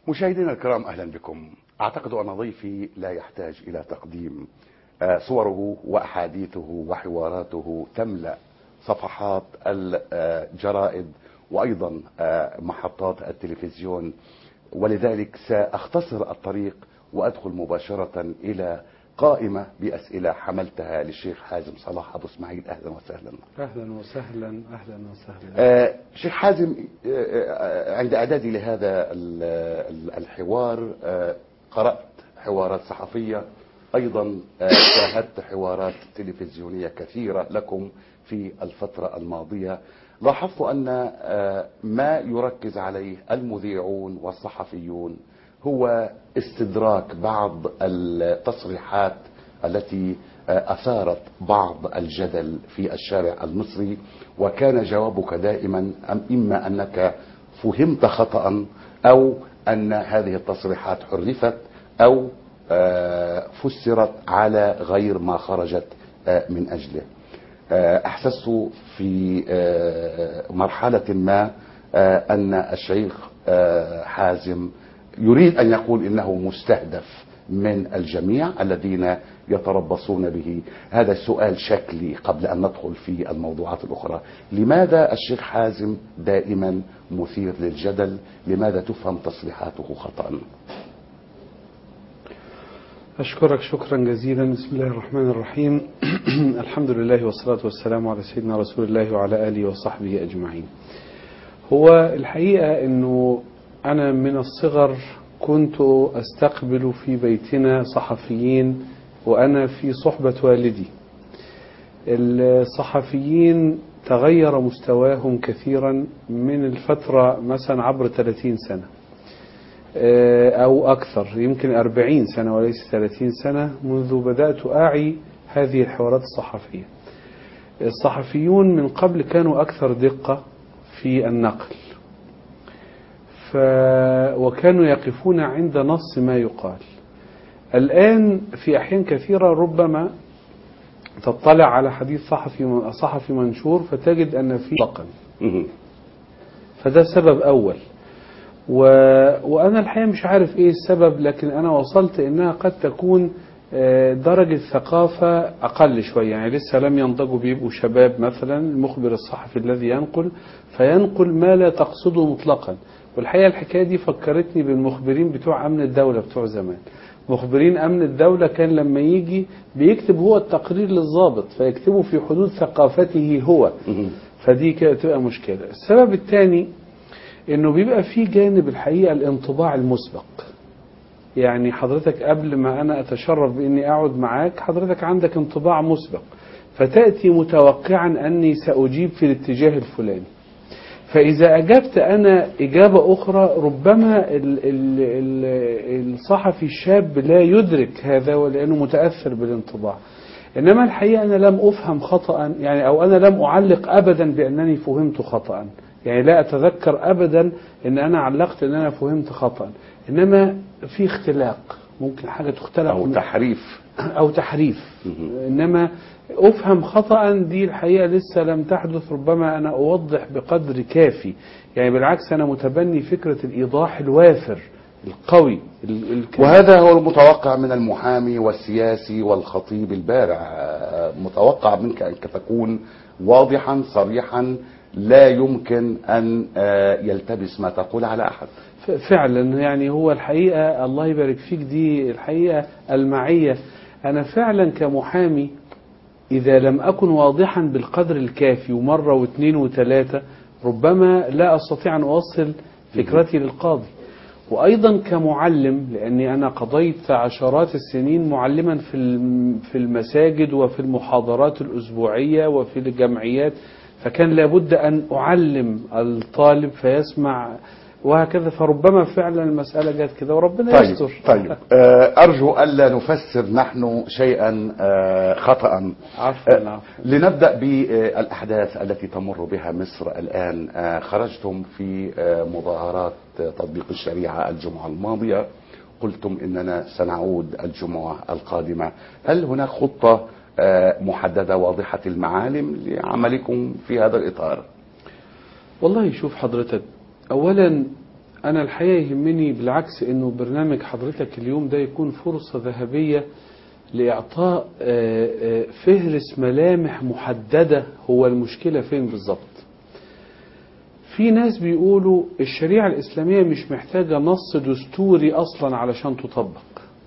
مشاهدينا الكرام اهلا بكم اعتقد ان ضيفي لا يحتاج الى تقديم آه، صوره واحاديثه وحواراته تملا صفحات الجرائد وايضا آه، محطات التلفزيون ولذلك ساختصر الطريق وادخل مباشره الى قائمه باسئله حملتها للشيخ حازم صلاح ابو اسماعيل اهلا وسهلا اهلا وسهلا اهلا وسهلا آه، شيخ حازم آه، آه، عند اعدادي لهذا ال- ال- الحوار آه، قرات حوارات صحفيه ايضا آه، شاهدت حوارات تلفزيونيه كثيره لكم في الفتره الماضيه لاحظت ان آه، ما يركز عليه المذيعون والصحفيون هو استدراك بعض التصريحات التي اثارت بعض الجدل في الشارع المصري وكان جوابك دائما أم- اما انك فهمت خطا او ان هذه التصريحات حرفت او آه، فسرت على غير ما خرجت آه، من اجله آه، احسست في آه، مرحله ما آه، ان الشيخ آه، حازم يريد ان يقول انه مستهدف من الجميع الذين يتربصون به هذا السؤال شكلي قبل ان ندخل في الموضوعات الاخرى لماذا الشيخ حازم دائما مثير للجدل لماذا تفهم تصريحاته خطا أشكرك شكرا جزيلا بسم الله الرحمن الرحيم الحمد لله والصلاة والسلام على سيدنا رسول الله وعلى آله وصحبه أجمعين هو الحقيقة أنه أنا من الصغر كنت أستقبل في بيتنا صحفيين وأنا في صحبة والدي الصحفيين تغير مستواهم كثيرا من الفترة مثلا عبر 30 سنة أو أكثر يمكن أربعين سنة وليس ثلاثين سنة منذ بدأت أعي هذه الحوارات الصحفية الصحفيون من قبل كانوا أكثر دقة في النقل ف... وكانوا يقفون عند نص ما يقال الآن في أحيان كثيرة ربما تطلع على حديث صحفي صحفي منشور فتجد أن فيه طقا فده سبب أول و... وأنا الحقيقة مش عارف إيه السبب لكن أنا وصلت إنها قد تكون آه، درجة ثقافة أقل شوية يعني لسه لم ينضجوا بيبقوا شباب مثلا المخبر الصحفي الذي ينقل فينقل ما لا تقصده مطلقا والحقيقة الحكاية دي فكرتني بالمخبرين بتوع أمن الدولة بتوع زمان مخبرين أمن الدولة كان لما يجي بيكتب هو التقرير للضابط فيكتبه في حدود ثقافته هو فدي كده تبقى مشكلة السبب الثاني انه بيبقى في جانب الحقيقه الانطباع المسبق يعني حضرتك قبل ما انا اتشرف باني اقعد معاك حضرتك عندك انطباع مسبق فتاتي متوقعا اني ساجيب في الاتجاه الفلاني فاذا اجبت انا اجابه اخرى ربما ال ال ال الصحفي الشاب لا يدرك هذا ولانه متاثر بالانطباع انما الحقيقه انا لم افهم خطا يعني او انا لم اعلق ابدا بانني فهمت خطا يعني لا أتذكر أبدا أن أنا علقت أن أنا فهمت خطأ إنما في اختلاق ممكن حاجة تختلق او من- تحريف أو تحريف إنما أفهم خطأ دي الحقيقة لسه لم تحدث ربما أنا أوضح بقدر كافي يعني بالعكس أنا متبني فكرة الإيضاح الوافر القوي ال- الك- وهذا هو المتوقع من المحامي والسياسي والخطيب البارع آه، متوقع منك أنك تكون واضحا صريحا لا يمكن أن آه، يلتبس ما تقول على أحد ف- فعلا يعني هو الحقيقة الله يبارك فيك دي الحقيقة المعية أنا فعلا كمحامي إذا لم أكن واضحا بالقدر الكافي ومرة واثنين وثلاثة ربما لا أستطيع أن أوصل فكرتي للقاضي وأيضا كمعلم لأني أنا قضيت عشرات السنين معلما في الم- في المساجد وفي المحاضرات الأسبوعية وفي الجمعيات فكان لابد أن أعلم الطالب فيسمع وهكذا فربما فعلا المسألة جت كده وربنا طيب يستر طيب آه، أرجو ألا نفسر نحن شيئا آه، خطأ عفوا آه، عفوا لنبدأ بالأحداث التي تمر بها مصر الآن آه، خرجتم في آه، مظاهرات آه، تطبيق الشريعة الجمعة الماضية قلتم إننا سنعود الجمعة القادمة هل هناك خطة آه، محددة واضحة المعالم لعملكم في هذا الإطار والله شوف حضرتك أولا أنا الحقيقة يهمني بالعكس إنه برنامج حضرتك اليوم ده يكون فرصة ذهبية لإعطاء آه، آه، فهرس ملامح محددة هو المشكلة فين بالظبط في ناس بيقولوا الشريعة الإسلامية مش محتاجة نص دستوري أصلا علشان تطبق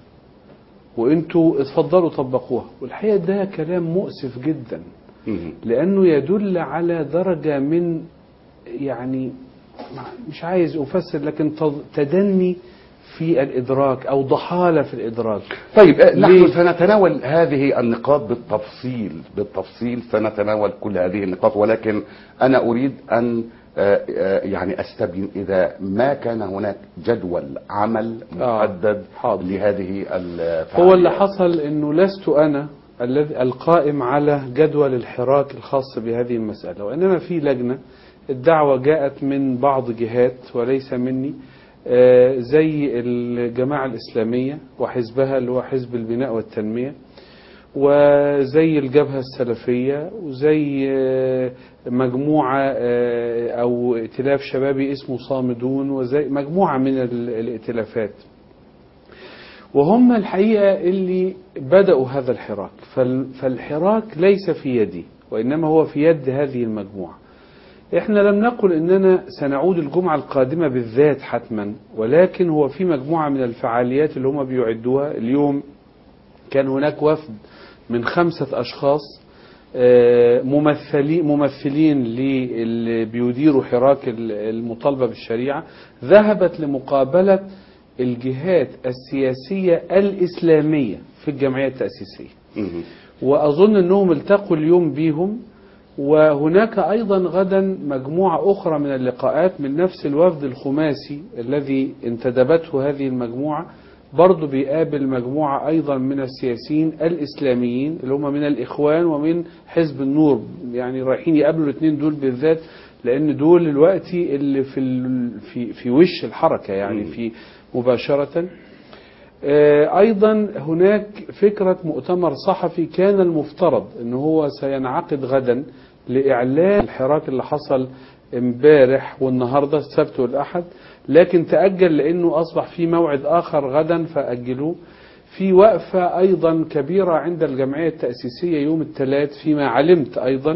وانتوا اتفضلوا طبقوها والحقيقة ده كلام مؤسف جدا مم. لأنه يدل على درجة من يعني مش عايز أفسر لكن تض- تدني في الإدراك أو ضحالة في الإدراك طيب آه، نحن ليه؟ سنتناول هذه النقاط بالتفصيل بالتفصيل سنتناول كل هذه النقاط ولكن أنا أريد أن آه، آه، يعني أستبين إذا ما كان هناك جدول عمل آه، محدد حاضر. لهذه الفعاليات هو اللي حصل أنه لست أنا الذي القائم على جدول الحراك الخاص بهذه المسألة وإنما في لجنة الدعوة جاءت من بعض جهات وليس مني آه، زي الجماعة الإسلامية وحزبها اللي هو حزب البناء والتنمية وزي الجبهة السلفية وزي آه، مجموعة آه، أو ائتلاف شبابي اسمه صامدون وزي مجموعة من ال- الائتلافات وهم الحقيقة اللي بدأوا هذا الحراك فال- فالحراك ليس في يدي وإنما هو في يد هذه المجموعة احنا لم نقل اننا سنعود الجمعة القادمة بالذات حتما ولكن هو في مجموعة من الفعاليات اللي هم بيعدوها اليوم كان هناك وفد من خمسة أشخاص آه، ممثلين ممثلين اللي بيديروا حراك ال- المطالبة بالشريعة ذهبت لمقابلة الجهات السياسية الإسلامية في الجمعية التأسيسية مم. وأظن أنهم التقوا اليوم بيهم وهناك أيضا غدا مجموعة أخرى من اللقاءات من نفس الوفد الخماسي الذي انتدبته هذه المجموعة برضو بيقابل مجموعة أيضا من السياسيين الإسلاميين اللي هم من الإخوان ومن حزب النور يعني رايحين يقابلوا الاثنين دول بالذات لأن دول دلوقتي اللي في ال- في في وش الحركة يعني مم. في مباشرة آه، أيضا هناك فكرة مؤتمر صحفي كان المفترض أنه هو سينعقد غدا لإعلان الحراك اللي حصل امبارح والنهاردة السبت والأحد لكن تأجل لأنه أصبح في موعد آخر غدا فأجلوه في وقفة أيضا كبيرة عند الجمعية التأسيسية يوم الثلاث فيما علمت أيضا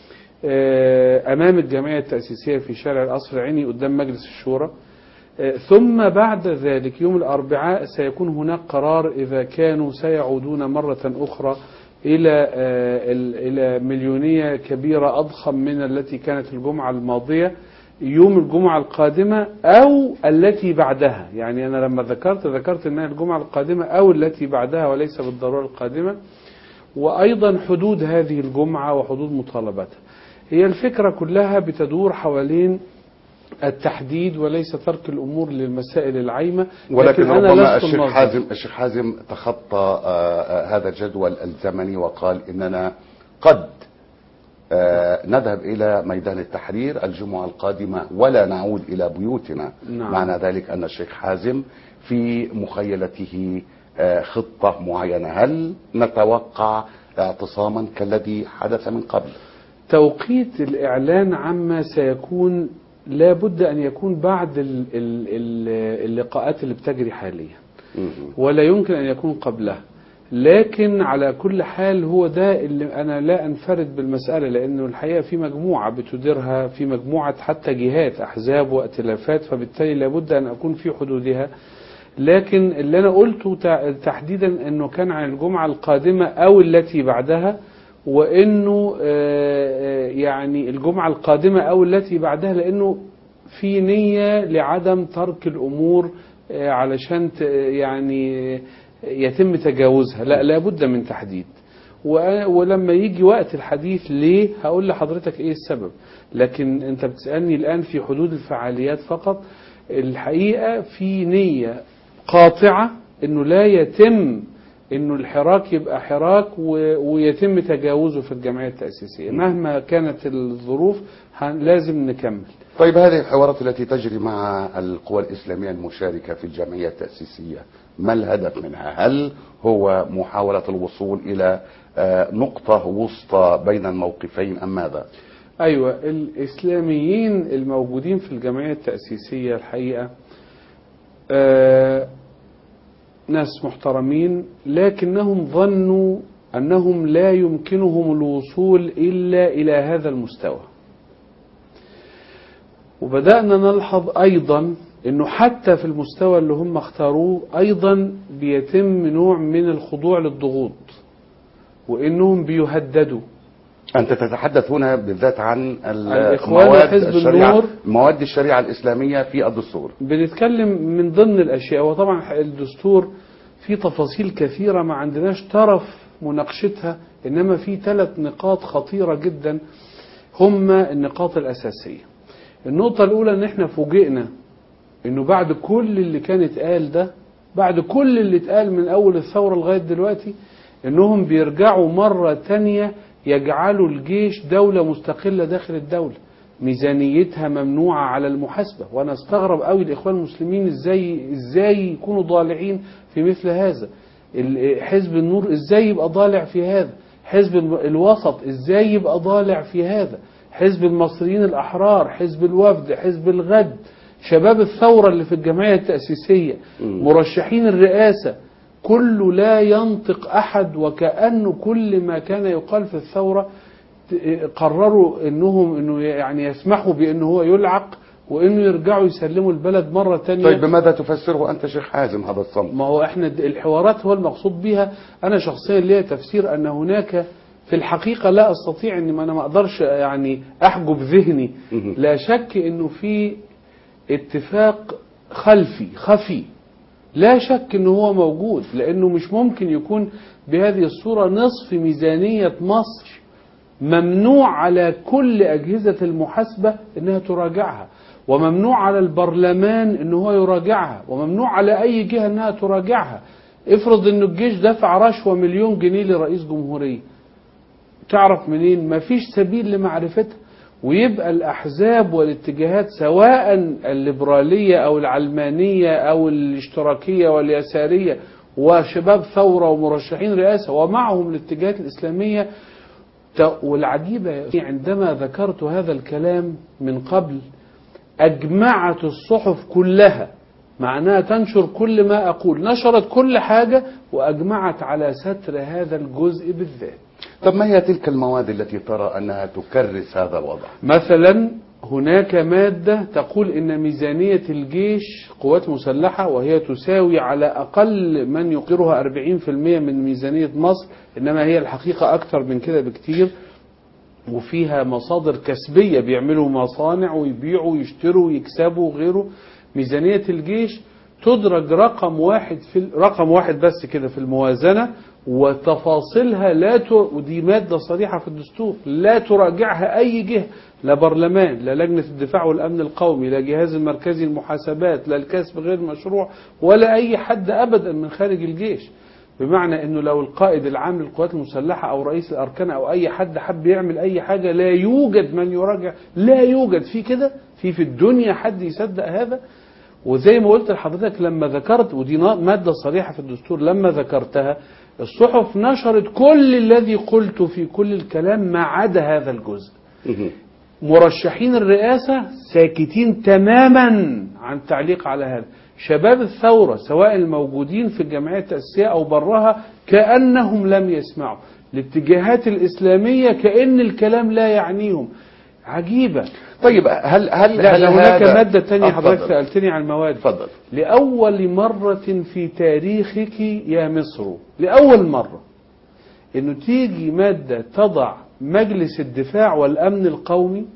آه، أمام الجمعية التأسيسية في شارع القصر العيني قدام مجلس الشورى آه، ثم بعد ذلك يوم الأربعاء سيكون هناك قرار إذا كانوا سيعودون مرة أخرى إلى آه، ال- إلى مليونية كبيرة أضخم من التي كانت الجمعة الماضية يوم الجمعة القادمة أو التي بعدها يعني أنا لما ذكرت ذكرت أنها الجمعة القادمة أو التي بعدها وليس بالضرورة القادمة وأيضا حدود هذه الجمعة وحدود مطالبتها هي الفكرة كلها بتدور حوالين التحديد وليس ترك الأمور للمسائل العايمة ولكن لكن أنا ربما لست الشيخ الناظر. حازم الشيخ حازم تخطى آه، آه، هذا الجدول الزمني وقال اننا قد آه، نذهب الى ميدان التحرير الجمعه القادمه ولا نعود الى بيوتنا نعم. معنى ذلك ان الشيخ حازم في مخيلته آه، خطه معينه هل نتوقع اعتصاما كالذي حدث من قبل توقيت الإعلان عما سيكون لا بد أن يكون بعد ال- ال- ال- اللقاءات اللي بتجري حاليا مم. ولا يمكن أن يكون قبلها لكن على كل حال هو ده اللي أنا لا أنفرد بالمسألة لأنه الحقيقة في مجموعة بتديرها في مجموعة حتى جهات أحزاب وائتلافات فبالتالي لابد أن أكون في حدودها لكن اللي أنا قلته تع- تحديدا أنه كان عن الجمعة القادمة أو التي بعدها وأنه آه، آه، يعني الجمعة القادمة أو التي بعدها لأنه في نية لعدم ترك الأمور آه، علشان ت- يعني يتم تجاوزها لا لابد من تحديد و- ولما يجي وقت الحديث ليه هقول لحضرتك ايه السبب لكن انت بتسألني الآن في حدود الفعاليات فقط الحقيقة في نية قاطعة انه لا يتم انه الحراك يبقى حراك و- ويتم تجاوزه في الجمعية التأسيسية مهما كانت الظروف هن- لازم نكمل طيب هذه الحوارات التي تجري مع القوى الإسلامية المشاركة في الجمعية التأسيسية ما الهدف منها هل هو محاولة الوصول إلى آه، نقطة وسطى بين الموقفين أم ماذا أيوة الإسلاميين الموجودين في الجمعية التأسيسية الحقيقة آه ناس محترمين لكنهم ظنوا أنهم لا يمكنهم الوصول إلا إلى هذا المستوى وبدأنا نلحظ أيضا أنه حتى في المستوى اللي هم اختاروه أيضا بيتم نوع من الخضوع للضغوط وأنهم بيهددوا أنت تتحدث هنا بالذات عن ال- الإخوان مواد وحزب الشريعة- النور. مواد الشريعة الإسلامية في الدستور بنتكلم من ضمن الأشياء وطبعا الدستور فيه تفاصيل كثيرة ما عندناش طرف مناقشتها إنما في ثلاث نقاط خطيرة جدا هم النقاط الأساسية النقطة الأولى إن إحنا فوجئنا إنه بعد كل اللي كان اتقال ده بعد كل اللي اتقال من أول الثورة لغاية دلوقتي إنهم بيرجعوا مرة تانية يجعلوا الجيش دولة مستقلة داخل الدولة ميزانيتها ممنوعة على المحاسبة وأنا استغرب قوي الإخوان المسلمين إزاي إزاي يكونوا ضالعين في مثل هذا ال- حزب النور إزاي يبقى ضالع في هذا حزب الم- الوسط إزاي يبقى ضالع في هذا حزب المصريين الأحرار حزب الوفد حزب الغد شباب الثورة اللي في الجمعية التأسيسية مرشحين الرئاسة كله لا ينطق أحد وكأنه كل ما كان يقال في الثورة ت- قرروا انهم انه يعني يسمحوا بانه هو يلعق وانه يرجعوا يسلموا البلد مرة تانية طيب بماذا تفسره أنت شيخ حازم هذا الصمت ما هو احنا د- الحوارات هو المقصود بها انا شخصيا ليا تفسير ان هناك في الحقيقة لا استطيع ان انا ما اقدرش يعني احجب ذهني مهم. لا شك انه في اتفاق خلفي خفي لا شك انه هو موجود لانه مش ممكن يكون بهذه الصورة نصف ميزانية مصر ممنوع على كل أجهزة المحاسبة أنها تراجعها وممنوع على البرلمان أنه هو يراجعها وممنوع على أي جهة أنها تراجعها افرض أن الجيش دفع رشوة مليون جنيه لرئيس جمهورية تعرف منين مفيش سبيل لمعرفتها ويبقى الأحزاب والاتجاهات سواء الليبرالية أو العلمانية أو الاشتراكية واليسارية وشباب ثورة ومرشحين رئاسة ومعهم الاتجاهات الإسلامية ت- والعجيبة يا أخي عندما ذكرت هذا الكلام من قبل أجمعت الصحف كلها معناها تنشر كل ما أقول نشرت كل حاجة وأجمعت على ستر هذا الجزء بالذات طب ما هي تلك المواد التي ترى أنها تكرس هذا الوضع مثلا هناك مادة تقول إن ميزانية الجيش قوات مسلحة وهي تساوي على أقل من يقرها 40% من ميزانية مصر إنما هي الحقيقة أكثر من كده بكتير وفيها مصادر كسبية بيعملوا مصانع ويبيعوا ويشتروا ويكسبوا وغيره ميزانية الجيش تدرج رقم واحد في رقم واحد بس كده في الموازنة وتفاصيلها لا ت... ودي مادة صريحة في الدستور لا تراجعها أي جهة لا برلمان لا لجنة الدفاع والأمن القومي لا جهاز المركزي المحاسبات لا الكسب غير مشروع ولا أي حد أبدا من خارج الجيش بمعنى انه لو القائد العام للقوات المسلحه او رئيس الاركان او اي حد حب يعمل اي حاجه لا يوجد من يراجع لا يوجد في كده في في الدنيا حد يصدق هذا وزي ما قلت لحضرتك لما ذكرت ودي نا- ماده صريحه في الدستور لما ذكرتها الصحف نشرت كل الذي قلت في كل الكلام ما عدا هذا الجزء مهم. مرشحين الرئاسة ساكتين تماما عن التعليق على هذا شباب الثورة سواء الموجودين في الجمعية التأسيسية أو برها كأنهم لم يسمعوا الاتجاهات الإسلامية كأن الكلام لا يعنيهم عجيبة طيب هل هل لا هل ده هناك هذا- مادة تانية آه، حضرتك تفضل. سألتني عن المواد تفضل لأول مرة في تاريخك يا مصر لأول مرة إنه تيجي مادة تضع مجلس الدفاع والأمن القومي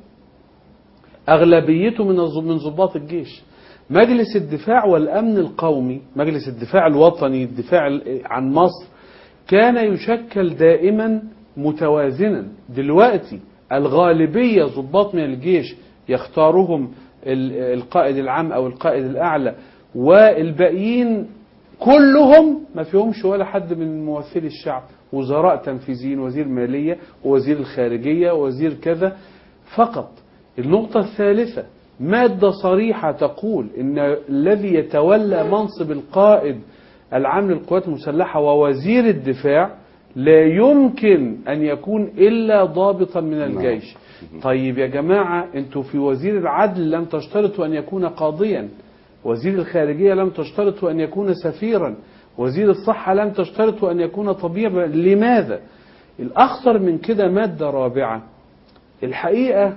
أغلبيته من الض- من ضباط الجيش مجلس الدفاع والأمن القومي مجلس الدفاع الوطني الدفاع ال- عن مصر كان يشكل دائما متوازنا دلوقتي الغالبية ضباط من الجيش يختارهم ال- القائد العام أو القائد الأعلى والباقيين كلهم ما فيهمش ولا حد من ممثلي الشعب وزراء تنفيذيين وزير مالية ووزير الخارجية ووزير كذا فقط النقطة الثالثة مادة صريحة تقول إن الذي يتولى منصب القائد العام للقوات المسلحة ووزير الدفاع لا يمكن أن يكون إلا ضابطا من الجيش طيب يا جماعة انتوا في وزير العدل لم تشترطوا أن يكون قاضيا وزير الخارجية لم تشترط أن يكون سفيرا وزير الصحة لم تشترط أن يكون طبيبا لماذا الأخطر من كده مادة رابعة الحقيقة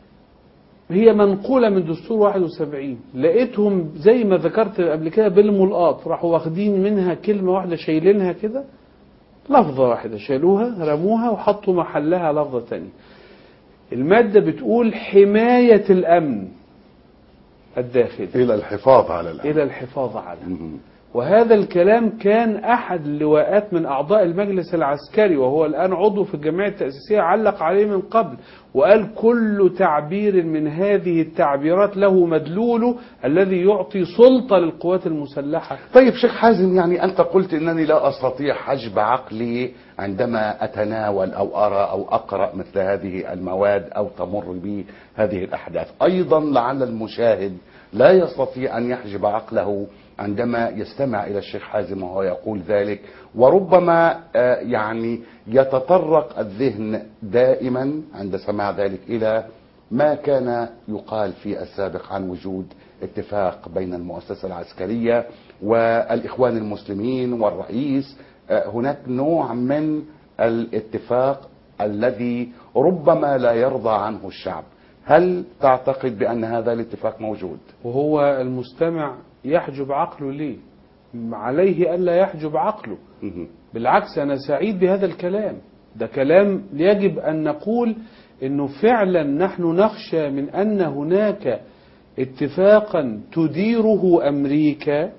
هي منقولة من دستور 71 لقيتهم زي ما ذكرت قبل كده بالملقاط راحوا واخدين منها كلمة واحدة شايلينها كده لفظة واحدة شالوها رموها وحطوا محلها لفظة تانية المادة بتقول حماية الأمن الداخلي الى الحفاظ على الامن إلى الحفاظ على مهم. وهذا الكلام كان أحد اللواءات من أعضاء المجلس العسكري وهو الآن عضو في الجمعية التأسيسية علق عليه من قبل وقال كل تعبير من هذه التعبيرات له مدلوله الذي يعطي سلطة للقوات المسلحة طيب شيخ حازم يعني أنت قلت أنني لا أستطيع حجب عقلي عندما أتناول أو أرى أو أقرأ مثل هذه المواد أو تمر بي هذه الأحداث أيضا لعل المشاهد لا يستطيع أن يحجب عقله عندما يستمع إلى الشيخ حازم وهو يقول ذلك وربما آه، يعني يتطرق الذهن دائما عند سماع ذلك إلى ما كان يقال في السابق عن وجود اتفاق بين المؤسسة العسكرية والإخوان المسلمين والرئيس آه، هناك نوع من الاتفاق الذي ربما لا يرضى عنه الشعب هل تعتقد بأن هذا الاتفاق موجود؟ وهو المستمع يحجب عقله ليه عليه ألا يحجب عقله مهم. بالعكس أنا سعيد بهذا الكلام ده كلام يجب أن نقول أنه فعلا نحن نخشى من أن هناك اتفاقا تديره أمريكا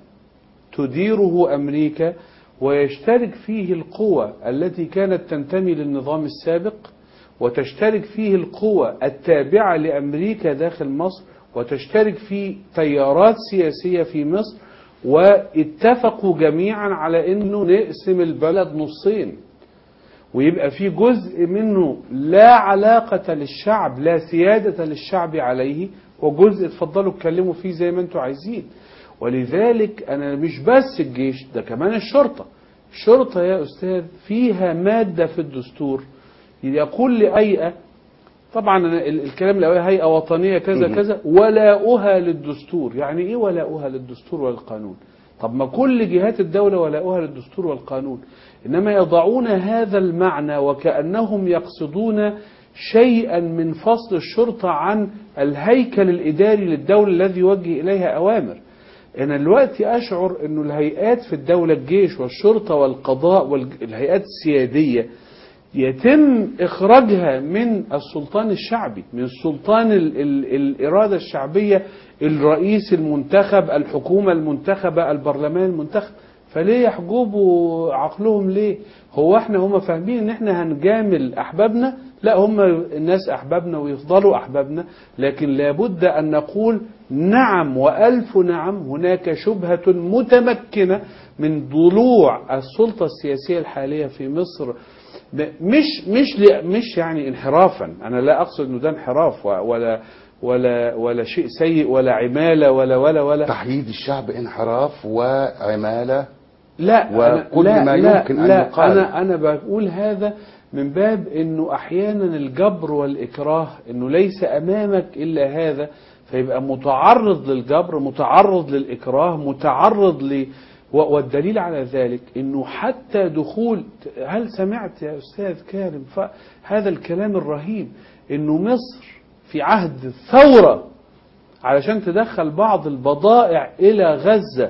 تديره أمريكا ويشترك فيه القوى التي كانت تنتمي للنظام السابق وتشترك فيه القوى التابعة لأمريكا داخل مصر وتشترك فيه تيارات سياسية في مصر واتفقوا جميعا على انه نقسم البلد نصين ويبقى في جزء منه لا علاقة للشعب لا سيادة للشعب عليه وجزء اتفضلوا اتكلموا فيه زي ما انتوا عايزين ولذلك انا مش بس الجيش ده كمان الشرطة الشرطة يا استاذ فيها مادة في الدستور يقول لهيئة طبعا أنا ال- الكلام الاول هيئة وطنية كذا مهم. كذا ولاؤها للدستور يعني ايه ولاؤها للدستور والقانون طب ما كل جهات الدولة ولاؤها للدستور والقانون إنما يضعون هذا المعنى وكأنهم يقصدون شيئا من فصل الشرطة عن الهيكل الإداري للدولة الذي يوجه إليها أوامر أنا دلوقتي أشعر أن الهيئات في الدولة الجيش والشرطة والقضاء والهيئات السيادية يتم إخراجها من السلطان الشعبي من السلطان ال ال الإرادة الشعبية الرئيس المنتخب الحكومة المنتخبة البرلمان المنتخب فليه يحجبوا عقلهم ليه هو احنا هم فاهمين ان احنا هنجامل احبابنا لا هم الناس احبابنا ويفضلوا احبابنا لكن لابد ان نقول نعم والف نعم هناك شبهة متمكنة من ضلوع السلطة السياسية الحالية في مصر مش مش ل- مش يعني انحرافا انا لا اقصد انه ده انحراف و- ولا ولا ولا شيء سيء ولا عماله ولا ولا ولا تحييد الشعب انحراف وعمالة لا أنا- وكل لا ما لا يمكن أن لا يقال. انا انا بقول هذا من باب انه احيانا الجبر والاكراه انه ليس امامك الا هذا فيبقى متعرض للجبر متعرض للاكراه متعرض ل و- والدليل على ذلك انه حتى دخول هل سمعت يا استاذ كارم ف- هذا الكلام الرهيب انه مصر في عهد الثوره علشان تدخل بعض البضائع الى غزه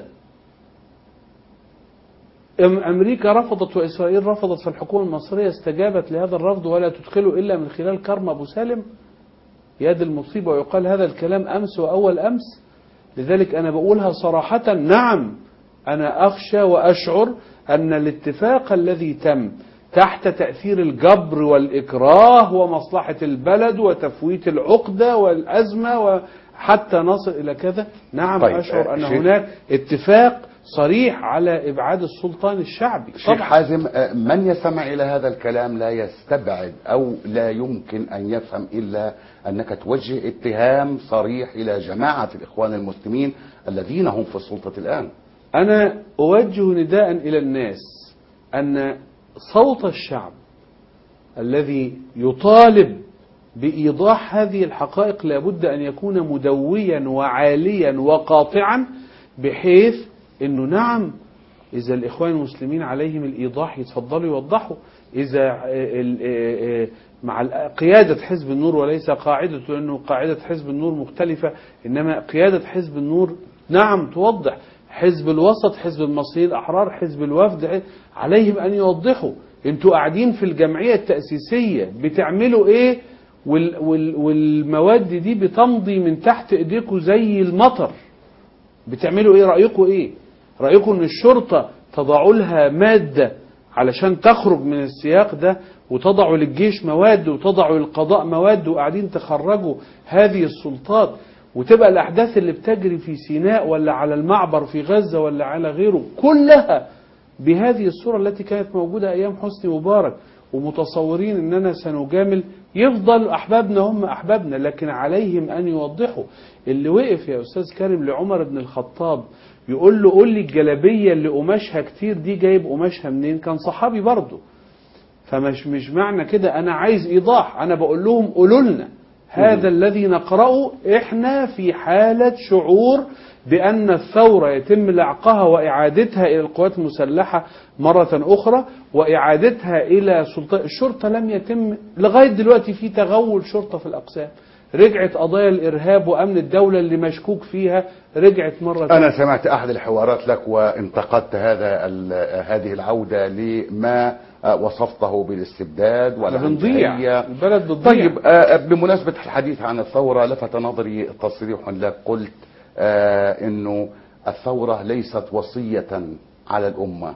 أم- أمريكا رفضت وإسرائيل رفضت فالحكومة المصرية استجابت لهذا الرفض ولا تدخله إلا من خلال كرم أبو سالم يد المصيبة ويقال هذا الكلام أمس وأول أمس لذلك أنا بقولها صراحة نعم أنا أخشى وأشعر أن الاتفاق الذي تم تحت تأثير الجبر والإكراه ومصلحة البلد وتفويت العقدة والأزمة وحتى نصل إلى كذا نعم طيب، أشعر أن شيخ- هناك اتفاق صريح على إبعاد السلطان الشعبي شيخ حازم آه، من يستمع إلى هذا الكلام لا يستبعد أو لا يمكن أن يفهم إلا أنك توجه اتهام صريح إلى جماعة الإخوان المسلمين الذين هم في السلطة الآن أنا أوجه نداء إلى الناس أن صوت الشعب الذي يطالب بإيضاح هذه الحقائق لابد أن يكون مدويا وعاليا وقاطعا بحيث أنه نعم إذا الإخوان المسلمين عليهم الإيضاح يتفضلوا يوضحوا إذا ال- ال- مع ال- قيادة حزب النور وليس قاعدة لأنه قاعدة حزب النور مختلفة إنما قيادة حزب النور نعم توضح حزب الوسط حزب المصريين الأحرار حزب الوفد عليهم أن يوضحوا انتوا قاعدين في الجمعية التأسيسية بتعملوا ايه وال وال والمواد دي بتمضي من تحت ايديكم زي المطر بتعملوا ايه رأيكم ايه رأيكم ان الشرطة تضعوا لها مادة علشان تخرج من السياق ده وتضعوا للجيش مواد وتضعوا للقضاء مواد وقاعدين تخرجوا هذه السلطات وتبقى الأحداث اللي بتجري في سيناء ولا على المعبر في غزة ولا على غيره كلها بهذه الصورة التي كانت موجودة أيام حسني مبارك ومتصورين أننا سنجامل يفضل أحبابنا هم أحبابنا لكن عليهم أن يوضحوا اللي وقف يا أستاذ كريم لعمر بن الخطاب يقول له قول لي الجلابية اللي قماشها كتير دي جايب قماشها منين كان صحابي برضه فمش مش معنى كده أنا عايز إيضاح أنا بقول لهم قولوا لنا هذا الذي نقرأه إحنا في حالة شعور بأن الثورة يتم لعقها وإعادتها إلى القوات المسلحة مرة أخرى وإعادتها إلى سلطة الشرطة لم يتم لغاية دلوقتي في تغول شرطة في الأقسام رجعت قضايا الإرهاب وأمن الدولة اللي مشكوك فيها رجعت مرة أنا سمعت أحد الحوارات لك وانتقدت هذا ال- هذه العودة لما وصفته بالاستبداد بنضيع والعنجهية البلد بتضيع طيب آه، بمناسبة الحديث عن الثورة لفت نظري تصريح لك قلت آه، انه الثورة ليست وصية على الأمة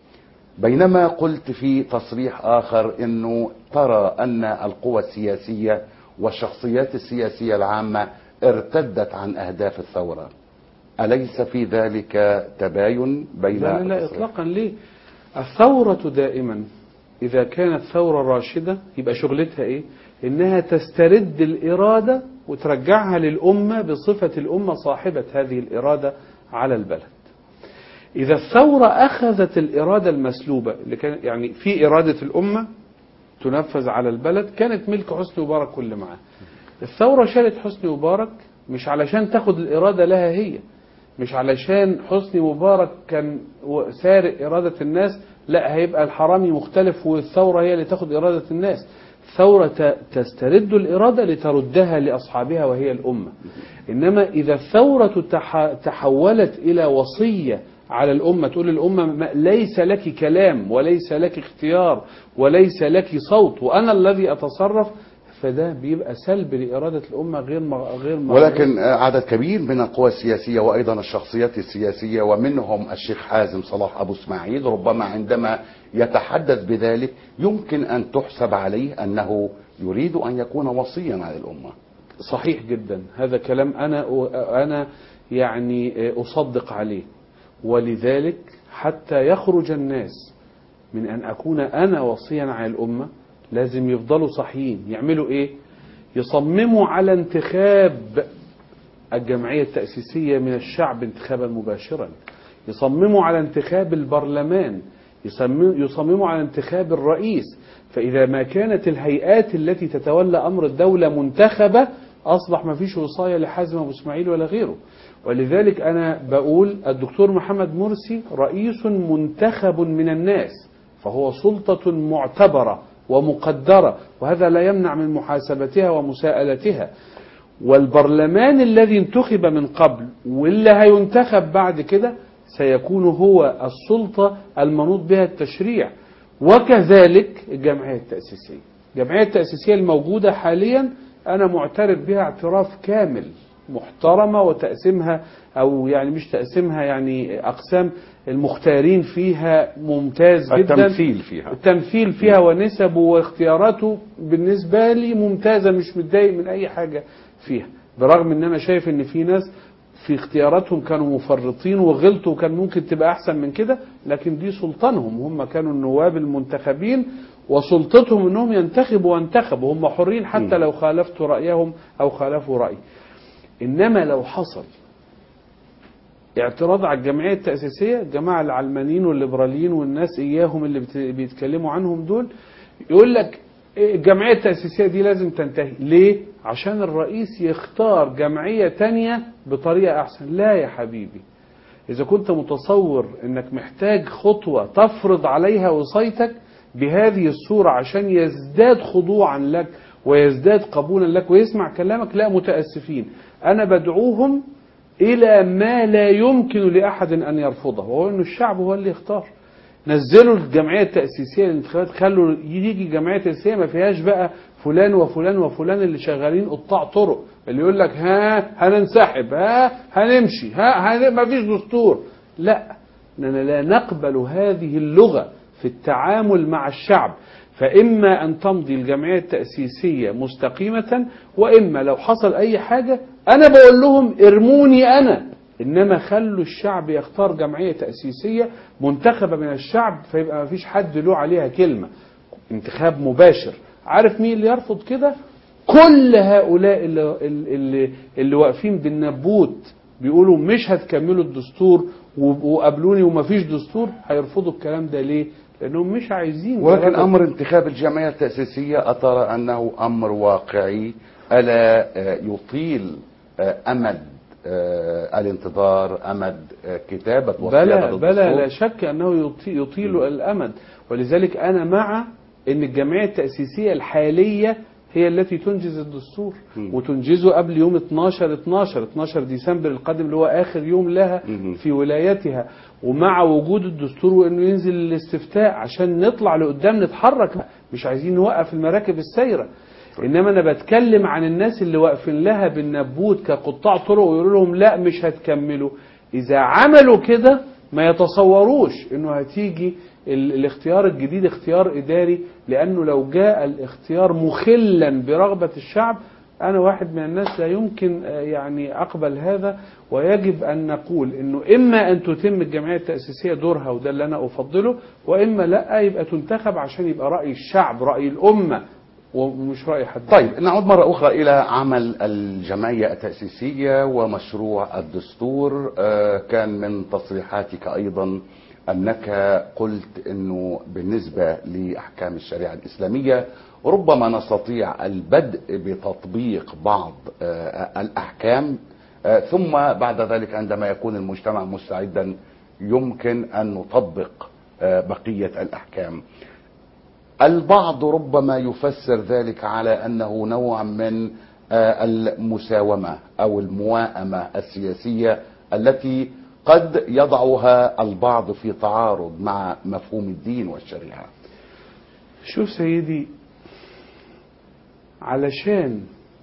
بينما قلت في تصريح آخر انه ترى أن القوى السياسية والشخصيات السياسية العامة ارتدت عن أهداف الثورة أليس في ذلك تباين بين لا لا, لا التصريح؟ إطلاقا ليه الثورة دائما إذا كانت ثورة راشدة يبقى شغلتها إيه إنها تسترد الإرادة وترجعها للأمة بصفة الأمة صاحبة هذه الإرادة على البلد إذا الثورة أخذت الإرادة المسلوبة اللي كان يعني في إرادة الأمة تنفذ على البلد كانت ملك حسني مبارك كل معاه الثورة شالت حسني مبارك مش علشان تاخد الإرادة لها هي مش علشان حسني مبارك كان و- سارق إرادة الناس لا هيبقى الحرامي مختلف والثورة هي اللي تاخد إرادة الناس الثورة ت- تسترد الإرادة لتردها لأصحابها وهي الأمة إنما إذا الثورة تح- تحولت إلى وصية على الأمة تقول للأمة ما- ليس لك كلام وليس لك اختيار وليس لك صوت وأنا الذي أتصرف فده بيبقى سلب لإرادة الأمة غير مغ- غير مغروس. ولكن عدد كبير من القوى السياسية وأيضا الشخصيات السياسية ومنهم الشيخ حازم صلاح أبو اسماعيل ربما عندما يتحدث بذلك يمكن أن تحسب عليه أنه يريد أن يكون وصيا على الأمة صحيح جدا هذا كلام أنا أنا يعني أصدق عليه ولذلك حتى يخرج الناس من أن أكون أنا وصيا على الأمة لازم يفضلوا صحيين يعملوا إيه يصمموا على انتخاب الجمعية التأسيسية من الشعب انتخابا مباشرا يصمموا على انتخاب البرلمان يصمم- يصمموا على انتخاب الرئيس فإذا ما كانت الهيئات التي تتولى أمر الدولة منتخبة أصبح ما فيش وصاية لحازم أبو إسماعيل ولا غيره ولذلك أنا بقول الدكتور محمد مرسي رئيس منتخب من الناس فهو سلطة معتبرة ومقدرة وهذا لا يمنع من محاسبتها ومساءلتها والبرلمان الذي انتخب من قبل واللي هينتخب بعد كده سيكون هو السلطة المنوط بها التشريع وكذلك الجمعية التأسيسية الجمعية التأسيسية الموجودة حاليا أنا معترف بها اعتراف كامل محترمة وتقسيمها أو يعني مش تقسيمها يعني أقسام المختارين فيها ممتاز جدا التمثيل فيها التمثيل فيها ونسبه واختياراته بالنسبة لي ممتازة مش متضايق من أي حاجة فيها برغم ان انا شايف ان في ناس في اختياراتهم كانوا مفرطين وغلطوا وكان ممكن تبقى احسن من كده لكن دي سلطانهم هم كانوا النواب المنتخبين وسلطتهم انهم ينتخبوا وانتخبوا هم حرين حتى م. لو خالفت رايهم او خالفوا رايي انما لو حصل اعتراض على الجمعيه التاسيسيه الجماعه العلمانيين والليبراليين والناس اياهم اللي بت- بيتكلموا عنهم دول يقول لك الجمعية التأسيسية دي لازم تنتهي ليه؟ عشان الرئيس يختار جمعية تانية بطريقة أحسن لا يا حبيبي إذا كنت متصور أنك محتاج خطوة تفرض عليها وصيتك بهذه الصورة عشان يزداد خضوعا لك ويزداد قبولا لك ويسمع كلامك لا متأسفين أنا بدعوهم إلى ما لا يمكن لأحد أن يرفضه وهو أن الشعب هو اللي يختار نزلوا الجمعية التأسيسية للانتخابات خلوا يجي جمعية تأسيسية ما فيهاش بقى فلان وفلان وفلان اللي شغالين قطاع طرق اللي يقول لك ها هننسحب ها هنمشي ها, ها ما فيش دستور لا اننا لا نقبل هذه اللغة في التعامل مع الشعب فإما أن تمضي الجمعية التأسيسية مستقيمة وإما لو حصل أي حاجة أنا بقول لهم ارموني أنا إنما خلوا الشعب يختار جمعية تأسيسية منتخبة من الشعب فيبقى ما فيش حد له عليها كلمة انتخاب مباشر عارف مين اللي يرفض كده كل هؤلاء اللي, اللي, اللي واقفين بالنبوت بيقولوا مش هتكملوا الدستور وقابلوني ومفيش دستور هيرفضوا الكلام ده ليه لانهم مش عايزين ولكن درجة- امر انتخاب الجمعيه التاسيسيه اترى انه امر واقعي الا آه، يطيل آه، امد آه، الانتظار امد آه، كتابه وصياغه بلى بلى الدستور؟ لا شك انه يطي- يطيل الامد ولذلك انا مع ان الجمعيه التاسيسيه الحاليه هي التي تنجز الدستور مم. وتنجزه قبل يوم 12 12 12 ديسمبر القادم اللي هو اخر يوم لها مم. في ولايتها ومع وجود الدستور وانه ينزل الاستفتاء عشان نطلع لقدام نتحرك مش عايزين نوقف المراكب السايره انما انا بتكلم عن الناس اللي واقفين لها بالنبوت كقطاع طرق ويقولوا لهم لا مش هتكملوا اذا عملوا كده ما يتصوروش انه هتيجي ال- الاختيار الجديد اختيار اداري لانه لو جاء الاختيار مخلا برغبه الشعب انا واحد من الناس لا يمكن آه، يعني اقبل هذا ويجب ان نقول انه اما ان تتم الجمعيه التاسيسيه دورها وده اللي انا افضله واما لا يبقى تنتخب عشان يبقى راي الشعب راي الامه ومش راي حد طيب نعود مرة أخرى إلى عمل الجمعية التأسيسية ومشروع الدستور آه، كان من تصريحاتك أيضا أنك قلت أنه بالنسبة لأحكام الشريعة الإسلامية ربما نستطيع البدء بتطبيق بعض آه، الأحكام آه، ثم بعد ذلك عندما يكون المجتمع مستعدا يمكن أن نطبق آه، بقية الأحكام البعض ربما يفسر ذلك على انه نوع من آه، المساومه او المواءمه السياسيه التي قد يضعها البعض في تعارض مع مفهوم الدين والشريعه. شوف سيدي علشان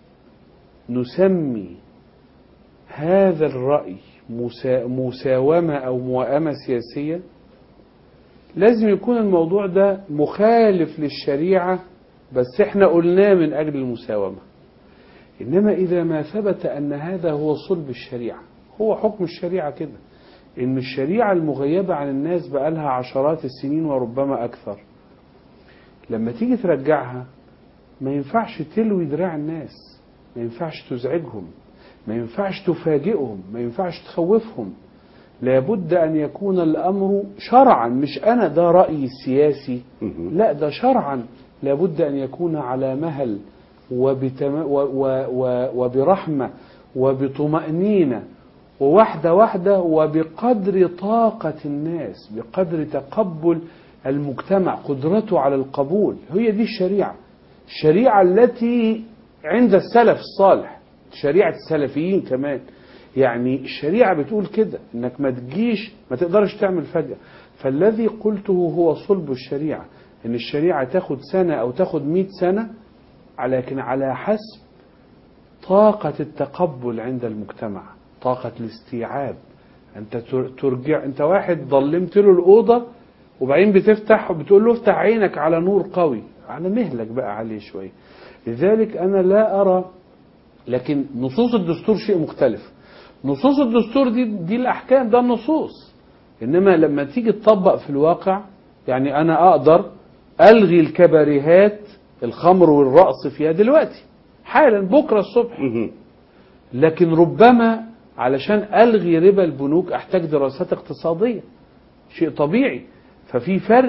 نسمي هذا الرأي مسا- مساومة أو موائمة سياسية لازم يكون الموضوع ده مخالف للشريعة بس احنا قلناه من أجل المساومة إنما إذا ما ثبت أن هذا هو صلب الشريعة هو حكم الشريعة كده إن الشريعة المغيبة عن الناس بقالها عشرات السنين وربما أكثر لما تيجي ترجعها ما ينفعش تلوي دراع الناس ما ينفعش تزعجهم ما ينفعش تفاجئهم ما ينفعش تخوفهم لابد أن يكون الأمر شرعا مش أنا ده رأيي السياسي مهم. لا ده شرعا لابد أن يكون على مهل وبتم و و و وبرحمة وبطمأنينة وواحدة واحدة وبقدر طاقة الناس بقدر تقبل المجتمع قدرته على القبول هي دي الشريعة الشريعة التي عند السلف الصالح شريعة السلفيين كمان يعني الشريعة بتقول كده انك ما تجيش ما تقدرش تعمل فجأة فالذي قلته هو صلب الشريعة ان الشريعة تاخد سنة او تاخد مئة سنة لكن على حسب طاقة التقبل عند المجتمع طاقة الاستيعاب انت تر- ترجع انت واحد ظلمت له الأوضة وبعدين بتفتح وبتقول له افتح عينك على نور قوي على مهلك بقى عليه شوية لذلك أنا لا أرى لكن نصوص الدستور شيء مختلف نصوص الدستور دي دي الأحكام ده النصوص إنما لما تيجي تطبق في الواقع يعني أنا أقدر ألغي الكباريهات الخمر والرقص فيها دلوقتي حالا بكرة الصبح مهم. لكن ربما علشان ألغي ربا البنوك أحتاج دراسات اقتصادية شيء طبيعي ففي فرق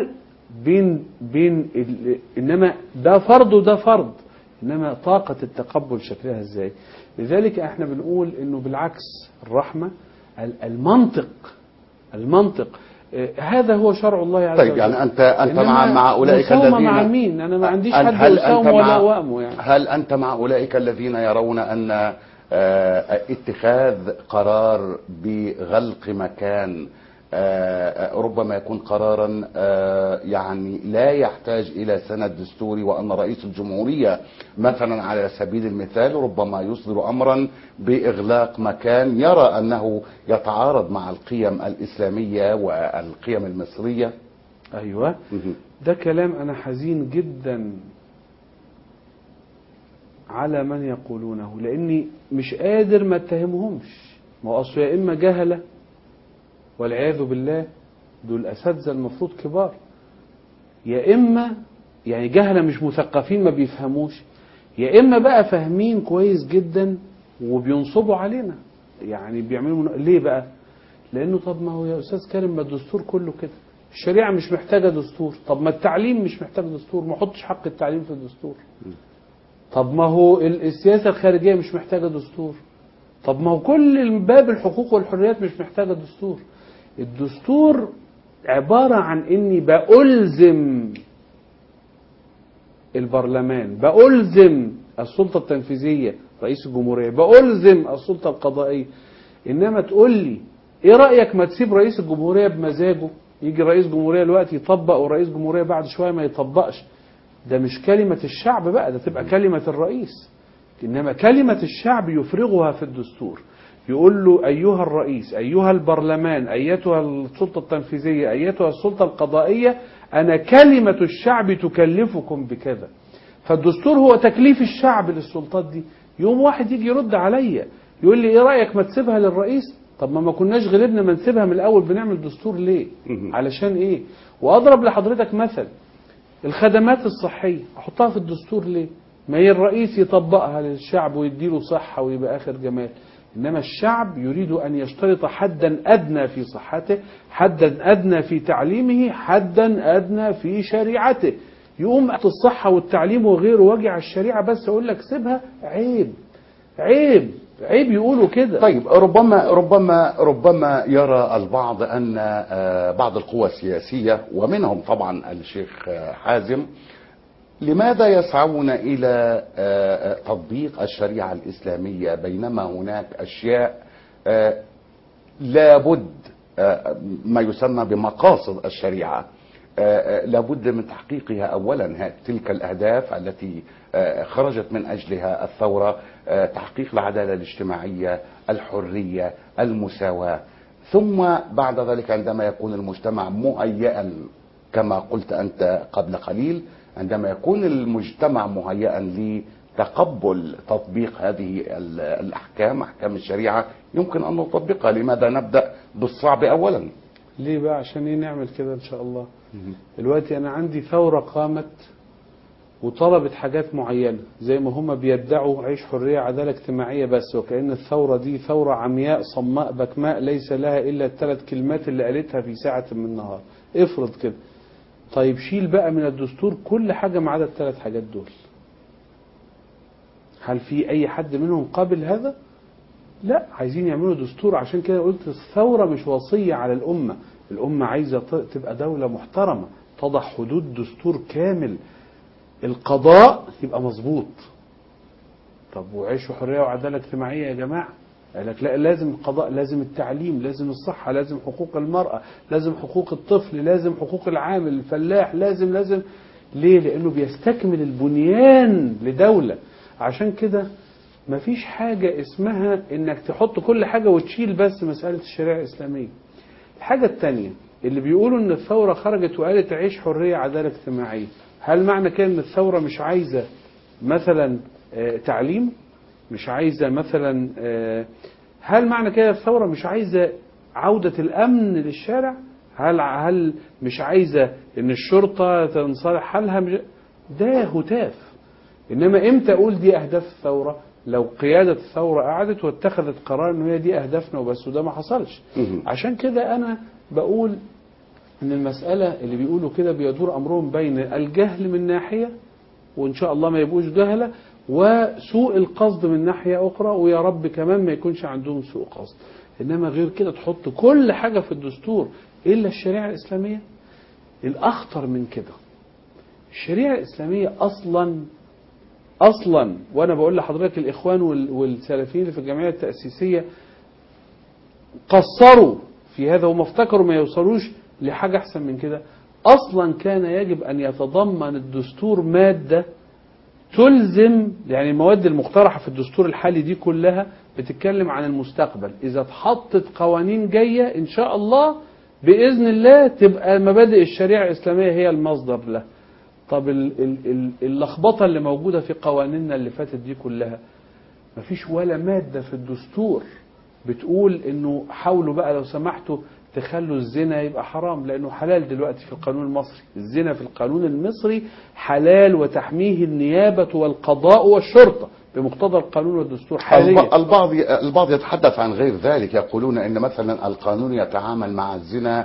بين بين ال... انما ده فرض وده فرض انما طاقة التقبل شكلها ازاي لذلك احنا بنقول انه بالعكس الرحمة ال- المنطق المنطق آه، هذا هو شرع الله عز طيب وجل يعني انت انت إنما مع مع اولئك مساومة الذين مع مين انا ما عنديش هل- حد هل يساوم أنت ولا مع- وأمه يعني هل أنت مع أولئك الذين يرون أن آه، اتخاذ قرار بغلق مكان آه، ربما يكون قرارا آه، يعني لا يحتاج إلى سند دستوري وأن رئيس الجمهورية مثلا على سبيل المثال ربما يصدر أمرا بإغلاق مكان يرى أنه يتعارض مع القيم الإسلامية والقيم المصرية ايوه مهم. ده كلام انا حزين جدا على من يقولونه لاني مش قادر ما اتهمهمش ما هو اصل يا اما جهله والعياذ بالله دول اساتذه المفروض كبار يا اما يعني جهله مش مثقفين ما بيفهموش يا اما بقى فاهمين كويس جدا وبينصبوا علينا يعني بيعملوا من... ليه بقى لانه طب ما هو يا استاذ كريم ما الدستور كله كده الشريعه مش محتاجه دستور طب ما التعليم مش محتاج دستور ما حطش حق التعليم في الدستور طب ما هو ال- السياسه الخارجيه مش محتاجه دستور طب ما هو كل باب الحقوق والحريات مش محتاجه دستور الدستور عباره عن اني بألزم البرلمان بألزم السلطة التنفيذية رئيس الجمهورية بألزم السلطة القضائية إنما تقول لي إيه رأيك ما تسيب رئيس الجمهورية بمزاجه يجي رئيس جمهورية الوقت يطبق ورئيس جمهورية بعد شوية ما يطبقش ده مش كلمة الشعب بقى ده تبقى كلمة الرئيس إنما كلمة الشعب يفرغها في الدستور يقول له أيها الرئيس أيها البرلمان أيتها السلطة التنفيذية أيتها السلطة القضائية أنا كلمة الشعب تكلفكم بكذا فالدستور هو تكليف الشعب للسلطات دي يوم واحد يجي يرد عليا يقول لي ايه رأيك ما تسيبها للرئيس طب ما ما كناش غلبنا ما نسيبها من الأول بنعمل دستور ليه مهم. علشان ايه وأضرب لحضرتك مثل الخدمات الصحية أحطها في الدستور ليه ما هي الرئيس يطبقها للشعب ويديله صحة ويبقى آخر جمال إنما الشعب يريد أن يشترط حدا أدنى في صحته حدا أدنى في تعليمه حدا أدنى في شريعته يقوم الصحة والتعليم وغيره واجي على الشريعة بس أقول لك سيبها عيب عيب عيب يقولوا كده طيب ربما ربما ربما يرى البعض ان آه، بعض القوى السياسيه ومنهم طبعا الشيخ آه، حازم لماذا يسعون الى آه، آه، تطبيق الشريعه الاسلاميه بينما هناك اشياء آه، لابد آه، ما يسمى بمقاصد الشريعه آه، آه، لابد من تحقيقها اولا ها- تلك الاهداف التي آه، خرجت من اجلها الثوره آه، تحقيق العداله الاجتماعيه الحريه المساواه ثم بعد ذلك عندما يكون المجتمع مهيئا كما قلت انت قبل قليل عندما يكون المجتمع مهيئا لتقبل تطبيق هذه ال- الاحكام احكام الشريعه يمكن ان نطبقها لماذا نبدا بالصعب اولا ليه بقى عشان ايه نعمل كده ان شاء الله دلوقتي انا عندي ثورة قامت وطلبت حاجات معينة زي ما هما بيدعوا عيش حرية عدالة اجتماعية بس وكأن الثورة دي ثورة عمياء صماء بكماء ليس لها إلا الثلاث كلمات اللي قالتها في ساعة من النهار افرض كده طيب شيل بقى من الدستور كل حاجة ما عدا الثلاث حاجات دول هل في أي حد منهم قابل هذا؟ لا عايزين يعملوا دستور عشان كده قلت الثورة مش وصية على الأمة الأمة عايزة ت- تبقى دولة محترمة تضع حدود دستور كامل القضاء يبقى مظبوط طب وعيش وحرية وعدالة اجتماعية يا جماعة قال لك لا لازم القضاء لازم التعليم لازم الصحة لازم حقوق المرأة لازم حقوق الطفل لازم حقوق العامل الفلاح لازم لازم ليه لأنه بيستكمل البنيان لدولة عشان كده مفيش حاجة اسمها انك تحط كل حاجة وتشيل بس مسألة الشريعة الإسلامية الحاجة التانية اللي بيقولوا ان الثورة خرجت وقالت عيش حرية عدالة اجتماعية هل معنى كده ان الثورة مش عايزة مثلا آه، تعليم مش عايزة مثلا آه، هل معنى كده الثورة مش عايزة عودة الأمن للشارع هل هل مش عايزة ان الشرطة تنصلح حالها مش- ده هتاف انما امتى اقول دي اهداف الثوره لو قياده الثوره قعدت واتخذت قرار ان هي دي اهدافنا وبس وده ما حصلش مهم. عشان كده انا بقول ان المسألة اللي بيقولوا كده بيدور امرهم بين الجهل من ناحية وان شاء الله ما يبقوش جهلة وسوء القصد من ناحية اخرى ويا رب كمان ما يكونش عندهم سوء قصد انما غير كده تحط كل حاجة في الدستور الا الشريعة الاسلامية الاخطر من كده الشريعة الاسلامية اصلا اصلا وانا بقول لحضرتك الاخوان وال- والسلفيين اللي في الجمعية التأسيسية قصروا في هذا وما افتكروا ما يوصلوش لحاجة أحسن من كده أصلا كان يجب أن يتضمن الدستور مادة تلزم يعني المواد المقترحة في الدستور الحالي دي كلها بتتكلم عن المستقبل إذا اتحطت قوانين جاية إن شاء الله بإذن الله تبقى مبادئ الشريعة الإسلامية هي المصدر له طب ال- ال- ال- اللخبطة اللي موجودة في قوانيننا اللي فاتت دي كلها مفيش ولا مادة في الدستور بتقول انه حاولوا بقى لو سمحتوا تخلوا الزنا يبقى حرام لانه حلال دلوقتي في القانون المصري الزنا في القانون المصري حلال وتحميه النيابة والقضاء والشرطة بمقتضى القانون والدستور الب- حاليا البعض البعض يتحدث عن غير ذلك يقولون ان مثلا القانون يتعامل مع الزنا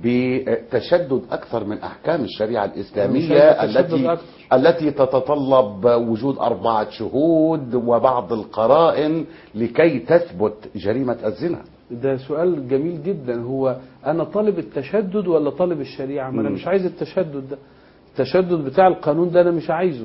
بتشدد اكثر من احكام الشريعه الاسلاميه مش هيبقى تشدد التي أكثر. التي تتطلب وجود اربعه شهود وبعض القرائن لكي تثبت جريمه الزنا ده سؤال جميل جدا هو انا طالب التشدد ولا طالب الشريعه ما انا مم. مش عايز التشدد ده التشدد بتاع القانون ده انا مش عايزه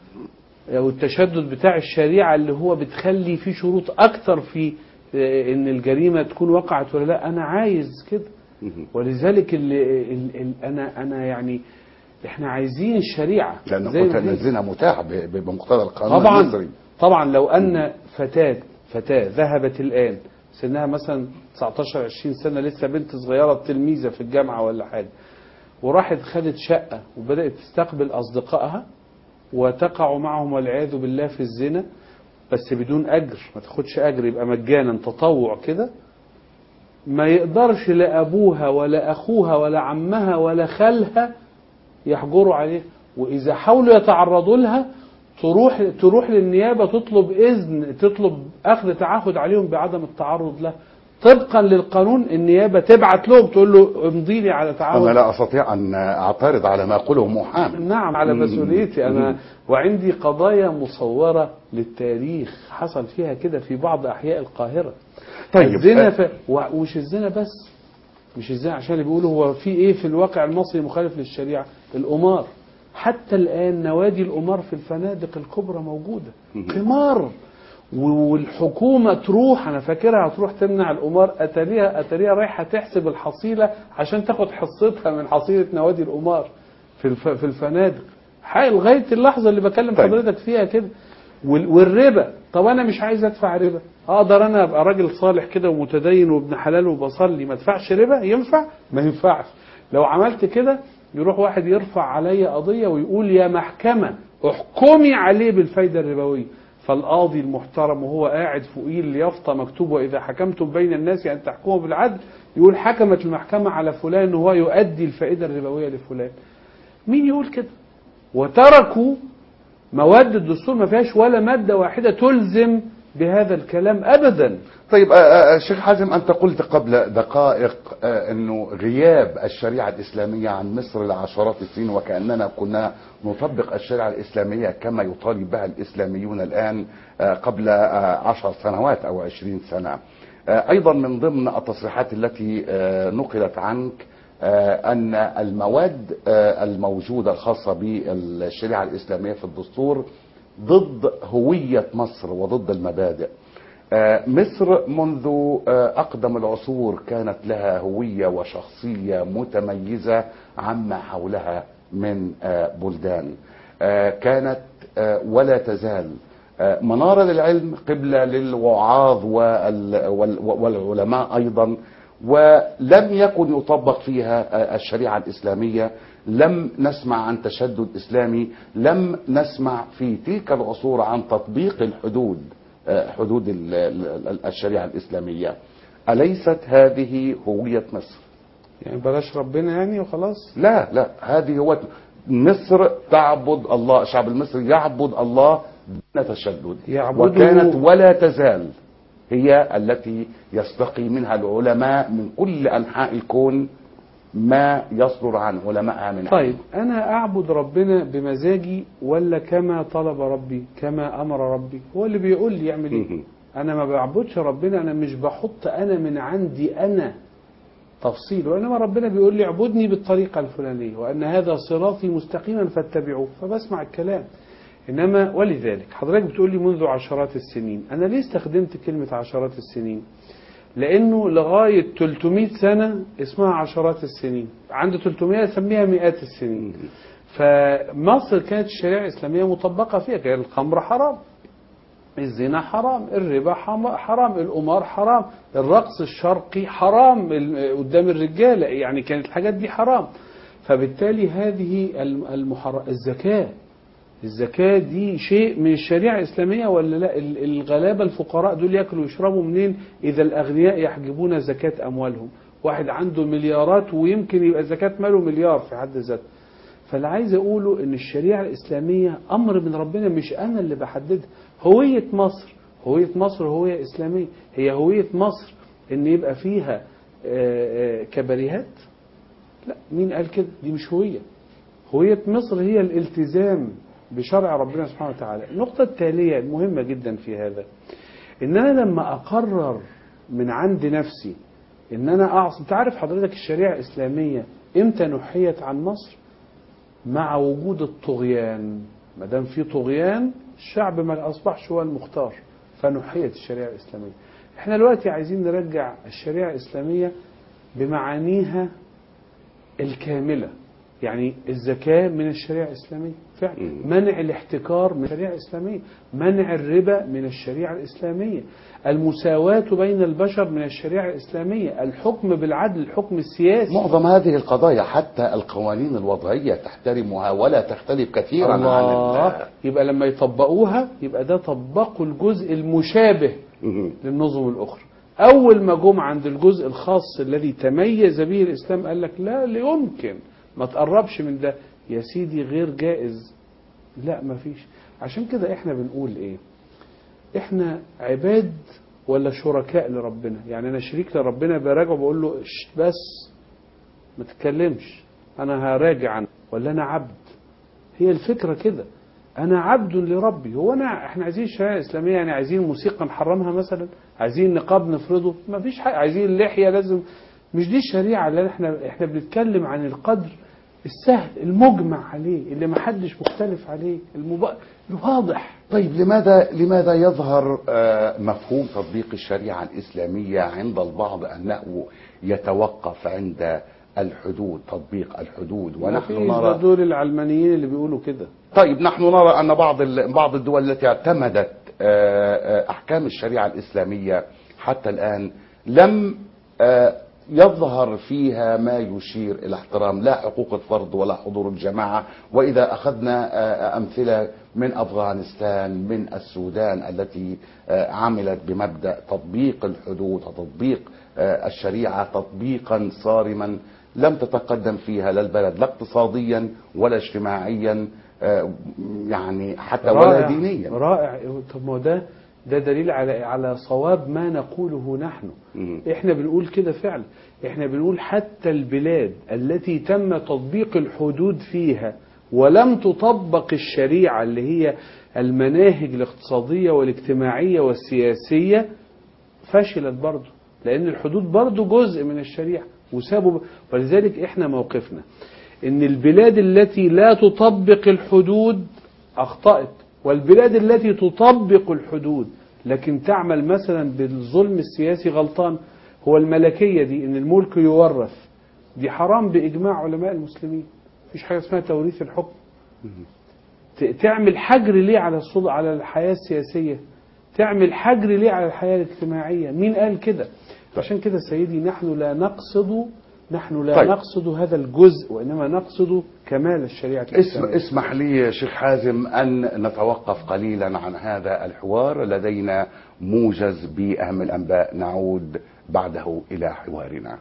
او التشدد بتاع الشريعه اللي هو بتخلي فيه شروط اكتر في آه، ان الجريمه تكون وقعت ولا لا انا عايز كده ولذلك اللي ال ال انا انا يعني احنا عايزين الشريعه لان زي قلت ما ان هي. الزنا متاح ب- ب- بمقتضى القانون طبعا المصري طبعا لو ان فتاه فتاه ذهبت الان سنها مثلا 19 20 سنه لسه بنت صغيره تلميذه في الجامعه ولا حاجه وراحت خدت شقه وبدات تستقبل اصدقائها وتقع معهم والعياذ بالله في الزنا بس بدون اجر ما تاخدش اجر يبقى مجانا تطوع كده ما يقدرش لا ابوها ولا اخوها ولا عمها ولا خالها يحجروا عليه واذا حاولوا يتعرضوا لها تروح تروح للنيابه تطلب اذن تطلب اخذ تعهد عليهم بعدم التعرض له طبقا للقانون النيابه تبعت لهم تقول له امضي لي على انا تعهد لا استطيع ان اعترض على ما يقوله محامي نعم على مم. مسؤوليتي انا مم. وعندي قضايا مصوره للتاريخ حصل فيها كده في بعض احياء القاهره طيب. الزنا ف... و- ومش الزنا بس مش الزنا عشان اللي بيقولوا هو في ايه في الواقع المصري مخالف للشريعه القمار حتى الان نوادي القمار في الفنادق الكبرى موجوده قمار و- والحكومه تروح انا فاكرها هتروح تمنع القمار اتاريها اتاريها رايحه تحسب الحصيله عشان تاخد حصتها من حصيله نوادي القمار في الف... في الفنادق حق لغايه اللحظه اللي بكلم طيب. حضرتك فيها كده وال- والربا طب انا مش عايز ادفع ربا اقدر انا ابقى راجل صالح كده ومتدين وابن حلال وبصلي ما ادفعش ربا ينفع ما ينفعش لو عملت كده يروح واحد يرفع عليا قضيه ويقول يا محكمه احكمي عليه بالفايده الربويه فالقاضي المحترم وهو قاعد فوقيه اليافطه مكتوب واذا حكمتم بين الناس ان تحكموا بالعدل يقول حكمت المحكمه على فلان ان هو يؤدي الفائده الربويه لفلان مين يقول كده وتركوا مواد الدستور ما فيهاش ولا مادة واحدة تلزم بهذا الكلام أبدا طيب آه، آه، شيخ حازم انت قلت قبل دقائق آه، انه غياب الشريعه الاسلاميه عن مصر لعشرات السنين وكاننا كنا نطبق الشريعه الاسلاميه كما يطالب بها الاسلاميون الان آه، قبل آه، عشر سنوات او عشرين سنه آه، ايضا من ضمن التصريحات التي آه، نقلت عنك آه، ان المواد آه، الموجوده الخاصه بالشريعه الاسلاميه في الدستور ضد هويه مصر وضد المبادئ آه، مصر منذ آه، أقدم العصور كانت لها هوية وشخصية متميزة عما حولها من آه، بلدان آه، كانت آه، ولا تزال آه، منارة للعلم قبلة للوعاظ وال- وال- والعلماء أيضا ولم يكن يطبق فيها آه، الشريعة الإسلامية لم نسمع عن تشدد إسلامي لم نسمع في تلك العصور عن تطبيق الحدود آه، حدود ال- ال- الشريعة الإسلامية أليست هذه هوية مصر يعني بلاش ربنا يعني وخلاص لا لا هذه هو مصر تعبد الله الشعب المصري يعبد الله دون تشدد يعبده- وكانت ولا تزال هي التي يستقي منها العلماء من كل أنحاء الكون ما يصدر عن علمائها من طيب أنا أعبد ربنا بمزاجي ولا كما طلب ربي كما أمر ربي هو اللي بيقول لي يعمل إيه مهم. أنا ما بعبدش ربنا أنا مش بحط أنا من عندي أنا تفصيل وإنما ربنا بيقول لي اعبدني بالطريقة الفلانية وأن هذا صراطي مستقيما فاتبعوه فبسمع الكلام إنما ولذلك حضرتك بتقول لي منذ عشرات السنين أنا ليه استخدمت كلمة عشرات السنين لأنه لغاية 300 سنة اسمها عشرات السنين عند 300 سميها مئات السنين فمصر كانت الشريعة الإسلامية مطبقة فيها كان الخمر حرام الزنا حرام الربا حم- حرام القمار حرام الرقص الشرقي حرام ال- قدام الرجالة يعني كانت الحاجات دي حرام فبالتالي هذه الم- المحر... الزكاة الزكاة دي شيء من الشريعة الإسلامية ولا لا ال- الغلابة الفقراء دول ياكلوا ويشربوا منين إذا الأغنياء يحجبون زكاة أموالهم واحد عنده مليارات ويمكن يبقى زكاة ماله مليار في حد ذاته فاللي عايز أقوله إن الشريعة الإسلامية أمر من ربنا مش أنا اللي بحددها هوية مصر هوية مصر هوية إسلامية هي هوية مصر إن يبقى فيها آه، آه، كباريهات لا مين قال كده دي مش هوية هوية مصر هي الالتزام بشرع ربنا سبحانه وتعالى النقطة التالية المهمة جدا في هذا إن أنا لما أقرر من عند نفسي إن أنا أعصم تعرف حضرتك الشريعة الإسلامية إمتى نحيت عن مصر مع وجود الطغيان ما دام في طغيان الشعب ما أصبحش هو المختار فنحيت الشريعة الإسلامية احنا دلوقتي عايزين نرجع الشريعة الإسلامية بمعانيها الكاملة يعني الزكاة من الشريعة الإسلامية فعلا مم. منع الاحتكار من الشريعة الإسلامية منع الربا من الشريعة الإسلامية المساواة بين البشر من الشريعة الإسلامية الحكم بالعدل الحكم السياسي معظم هذه القضايا حتى القوانين الوضعية تحترمها ولا تختلف كثيرا عن الله ال- يبقى لما يطبقوها يبقى ده طبقوا الجزء المشابه مهم. للنظم الأخرى أول ما جم عند الجزء الخاص الذي تميز به الإسلام قال لك لا لا يمكن ما تقربش من ده يا سيدي غير جائز لا ما فيش عشان كده احنا بنقول ايه احنا عباد ولا شركاء لربنا يعني انا شريك لربنا براجعه بقول له "شت بس ما تتكلمش انا هراجع عنه ولا انا عبد هي الفكره كده انا عبد لربي هو انا احنا عايزين الشريعه الاسلاميه يعني عايزين موسيقى نحرمها مثلا عايزين نقاب نفرضه ما فيش حاجه عايزين اللحيه لازم مش دي الشريعه اللي احنا احنا بنتكلم عن القدر السهل المجمع عليه اللي ما حدش مختلف عليه المب... الواضح طيب لماذا لماذا يظهر آه، مفهوم تطبيق الشريعة الإسلامية عند البعض أنه يتوقف عند الحدود تطبيق الحدود ونحن ونحن نرى دول العلمانيين اللي بيقولوا كده طيب نحن نرى أن بعض ال- بعض الدول التي اعتمدت آه، آه، أحكام الشريعة الإسلامية حتى الآن لم آه، يظهر فيها ما يشير إلى احترام لا حقوق الفرد ولا حضور الجماعة وإذا أخذنا آه، أمثلة من أفغانستان من السودان التي آه، عملت بمبدأ تطبيق الحدود وتطبيق آه، الشريعة تطبيقا صارما لم تتقدم فيها لا البلد لا اقتصاديا ولا اجتماعيا آه، يعني حتى ولا رائع دينيا رائع طب ما هو ده ده دليل على على صواب ما نقوله نحن مم. احنا بنقول كده فعلا احنا بنقول حتى البلاد التي تم تطبيق الحدود فيها ولم تطبق الشريعة اللي هي المناهج الاقتصادية والاجتماعية والسياسية فشلت برضه لأن الحدود برضه جزء من الشريعة وسابوا ب... ولذلك احنا موقفنا ان البلاد التي لا تطبق الحدود اخطأت والبلاد التي تطبق الحدود لكن تعمل مثلا بالظلم السياسي غلطان هو الملكية دي ان الملك يورث دي حرام بإجماع علماء المسلمين مفيش حاجة اسمها توريث الحكم ت- تعمل حجر ليه على الصد... على الحياة السياسية تعمل حجر ليه على الحياة الاجتماعية مين قال كده عشان كده سيدي نحن لا نقصد نحن لا طيب. طيب. نقصد هذا الجزء وإنما نقصد كمال الشريعة اسم الإسلامية اسمح لي يا شيخ حازم أن نتوقف قليلا عن هذا الحوار لدينا موجز بأهم الأنباء نعود بعده إلى حوارنا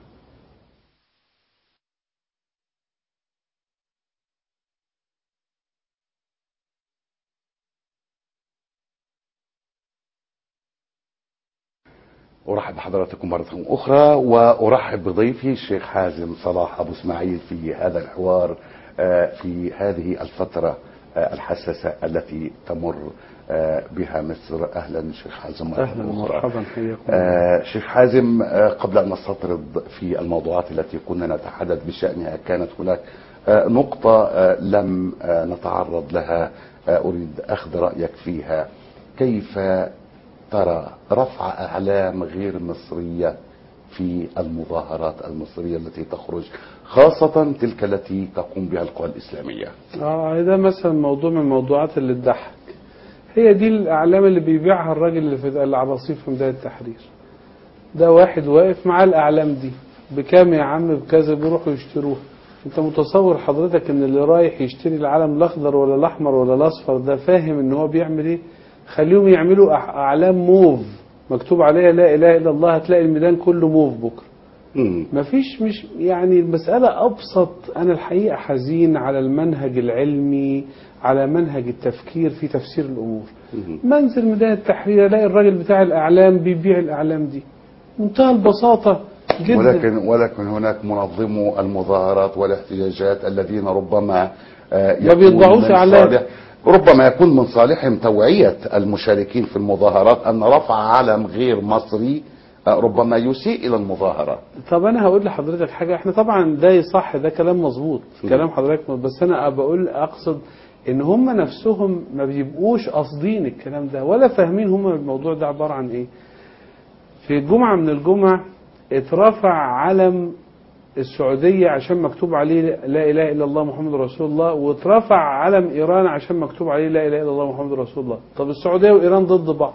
أرحب بحضراتكم مرة أخرى وأرحب بضيفي الشيخ حازم صلاح أبو إسماعيل في هذا الحوار آه، في هذه الفترة آه، الحساسة التي تمر آه، بها مصر أهلا شيخ حازم مرة اهلا أخرى. ومرحبا حياكم آه، شيخ حازم آه، قبل أن نستطرد في الموضوعات التي كنا نتحدث بشأنها كانت هناك آه، نقطة آه، لم آه، نتعرض لها آه، أريد أخذ رأيك فيها كيف ترى رفع أعلام غير مصرية في المظاهرات المصرية التي تخرج خاصة تلك التي تقوم بها القوى الإسلامية اه ده مثلا موضوع من الموضوعات اللي تضحك هي دي الاعلام اللي بيبيعها الراجل اللي في العباصيف في ميدان التحرير ده واحد واقف مع الاعلام دي بكام يا عم بكذا بيروحوا يشتروها انت متصور حضرتك ان اللي رايح يشتري العلم الاخضر ولا الاحمر ولا الاصفر ده فاهم ان هو بيعمل ايه خليهم يعملوا أح- اعلام موف مكتوب عليها لا اله الا الله هتلاقي الميدان كله موف بكره مم. مفيش مش يعني المسألة أبسط أنا الحقيقة حزين على المنهج العلمي على منهج التفكير في تفسير الأمور مم. منزل ميدان التحرير ألاقي الراجل بتاع الأعلام بيبيع الأعلام دي منتهى البساطة جدا ولكن ولكن هناك منظمو المظاهرات والاحتجاجات الذين ربما آه، ما يكون بيطبعوش من إعلان. صالح ربما يكون من صالحهم توعية المشاركين في المظاهرات أن رفع علم غير مصري آه، ربما يسيء إلى المظاهرة طب أنا هقول لحضرتك حاجة إحنا طبعا ده صح ده كلام مظبوط م. كلام حضرتك مظبوط. بس أنا بقول أقصد إن هم نفسهم ما بيبقوش قاصدين الكلام ده ولا فاهمين هم الموضوع ده عبارة عن إيه في جمعة من الجمع اترفع علم السعودية عشان مكتوب عليه لا إله إلا الله محمد رسول الله واترفع علم إيران عشان مكتوب عليه لا إله إلا الله محمد رسول الله طب السعودية وإيران ضد بعض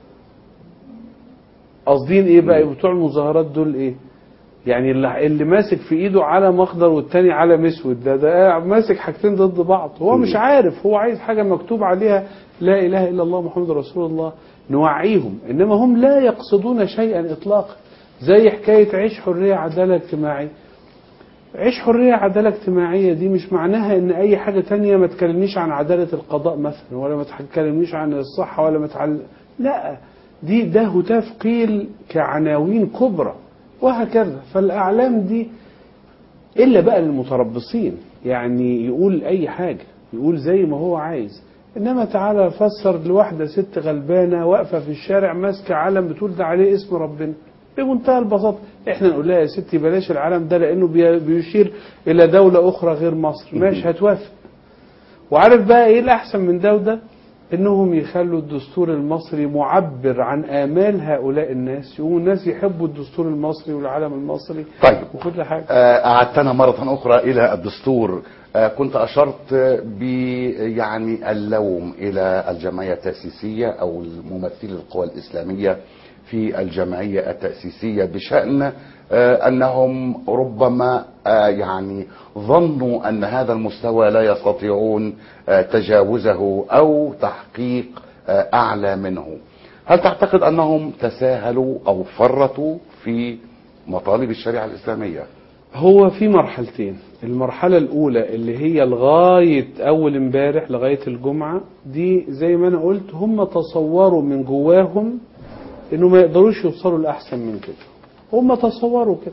قاصدين إيه بقى بتوع المظاهرات دول إيه يعني اللي, اللي ماسك في إيده علم أخضر والتاني علم أسود ده ده ماسك حاجتين ضد بعض هو مش عارف هو عايز حاجة مكتوب عليها لا إله إلا الله محمد رسول الله نوعيهم إنما هم لا يقصدون شيئا إطلاقا زي حكاية عيش حرية عدالة اجتماعية عيش حرية عدالة اجتماعية دي مش معناها ان اي حاجة تانية ما تكلمنيش عن عدالة القضاء مثلا ولا ما تكلمنيش عن الصحة ولا ما تعل... لا دي ده هتاف قيل كعناوين كبرى وهكذا فالاعلام دي الا بقى للمتربصين يعني يقول اي حاجة يقول زي ما هو عايز انما تعالى فسر لواحدة ست غلبانة واقفة في الشارع ماسكة علم بتقول ده عليه اسم ربنا بمنتهى البساطة احنا نقول لها يا ستي بلاش العلم ده لانه بي- بيشير الى دولة اخرى غير مصر ماشي هتوافق وعارف بقى ايه الاحسن من ده وده انهم يخلوا الدستور المصري معبر عن امال هؤلاء الناس يقوموا الناس يحبوا الدستور المصري والعلم المصري طيب وكل حاجة آه، أعدتنا مرة أخرى إلى الدستور آه، كنت أشرت ب يعني اللوم إلى الجمعية التأسيسية أو الممثل القوى الإسلامية في الجمعية التأسيسية بشأن آه، أنهم ربما آه، يعني ظنوا أن هذا المستوى لا يستطيعون آه، تجاوزه أو تحقيق آه، أعلى منه هل تعتقد أنهم تساهلوا أو فرطوا في مطالب الشريعة الإسلامية هو في مرحلتين المرحلة الأولى اللي هي لغاية أول امبارح لغاية الجمعة دي زي ما أنا قلت هم تصوروا من جواهم إنه ما يقدروش يوصلوا لأحسن من كده هم تصوروا كده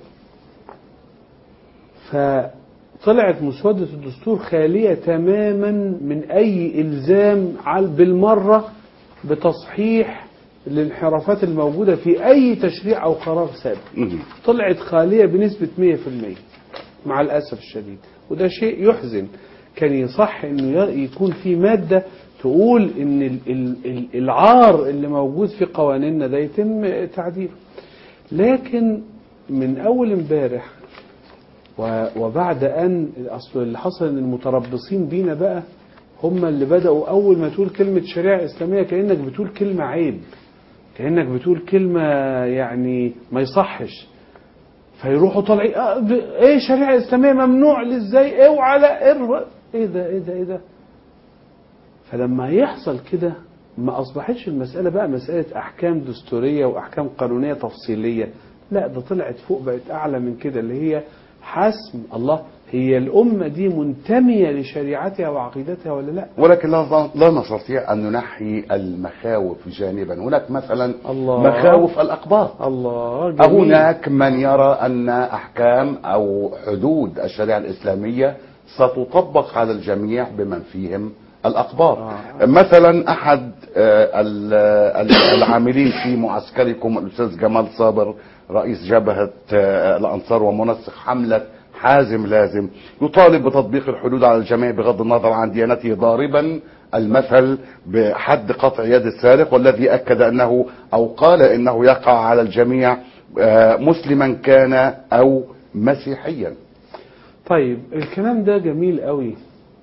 فطلعت مسودة الدستور خالية تماما من أي إلزام على- بالمرة بتصحيح الانحرافات الموجودة في أي تشريع أو قرار سابق مهم. طلعت خالية بنسبة 100% مع الأسف الشديد وده شيء يحزن كان يصح انه ي- يكون في مادة تقول ان ال- ال- ال- العار اللي موجود في قوانيننا ده يتم تعديله لكن من اول امبارح و- وبعد ان اصل اللي حصل ان المتربصين بينا بقى هم اللي بدأوا اول ما تقول كلمة شريعة اسلامية كأنك بتقول كلمة عيب كأنك بتقول كلمة يعني ما يصحش فيروحوا طالعين آه ب- ايه شريعه اسلاميه ممنوع ازاي اوعى لا ار- ايه ده ايه ده ايه ده فلما يحصل كده ما اصبحتش المساله بقى مساله احكام دستوريه واحكام قانونيه تفصيليه لا ده طلعت فوق بقت اعلى من كده اللي هي حسم الله هي الأمة دي منتمية لشريعتها وعقيدتها ولا لا ولكن لا لا نستطيع ان ننحي المخاوف جانبا هناك مثلا الله. مخاوف الاقباط الله جميل. هناك من يرى ان احكام او حدود الشريعه الاسلاميه ستطبق على الجميع بمن فيهم الاقباط آه. مثلا احد آه، ال- ال- العاملين في معسكركم الاستاذ جمال صابر رئيس جبهه آه، الانصار ومنسق حمله حازم لازم يطالب بتطبيق الحدود على الجميع بغض النظر عن ديانته ضاربا المثل بحد قطع يد السارق والذي اكد انه او قال انه يقع على الجميع آه، مسلما كان او مسيحيا طيب الكلام ده جميل قوي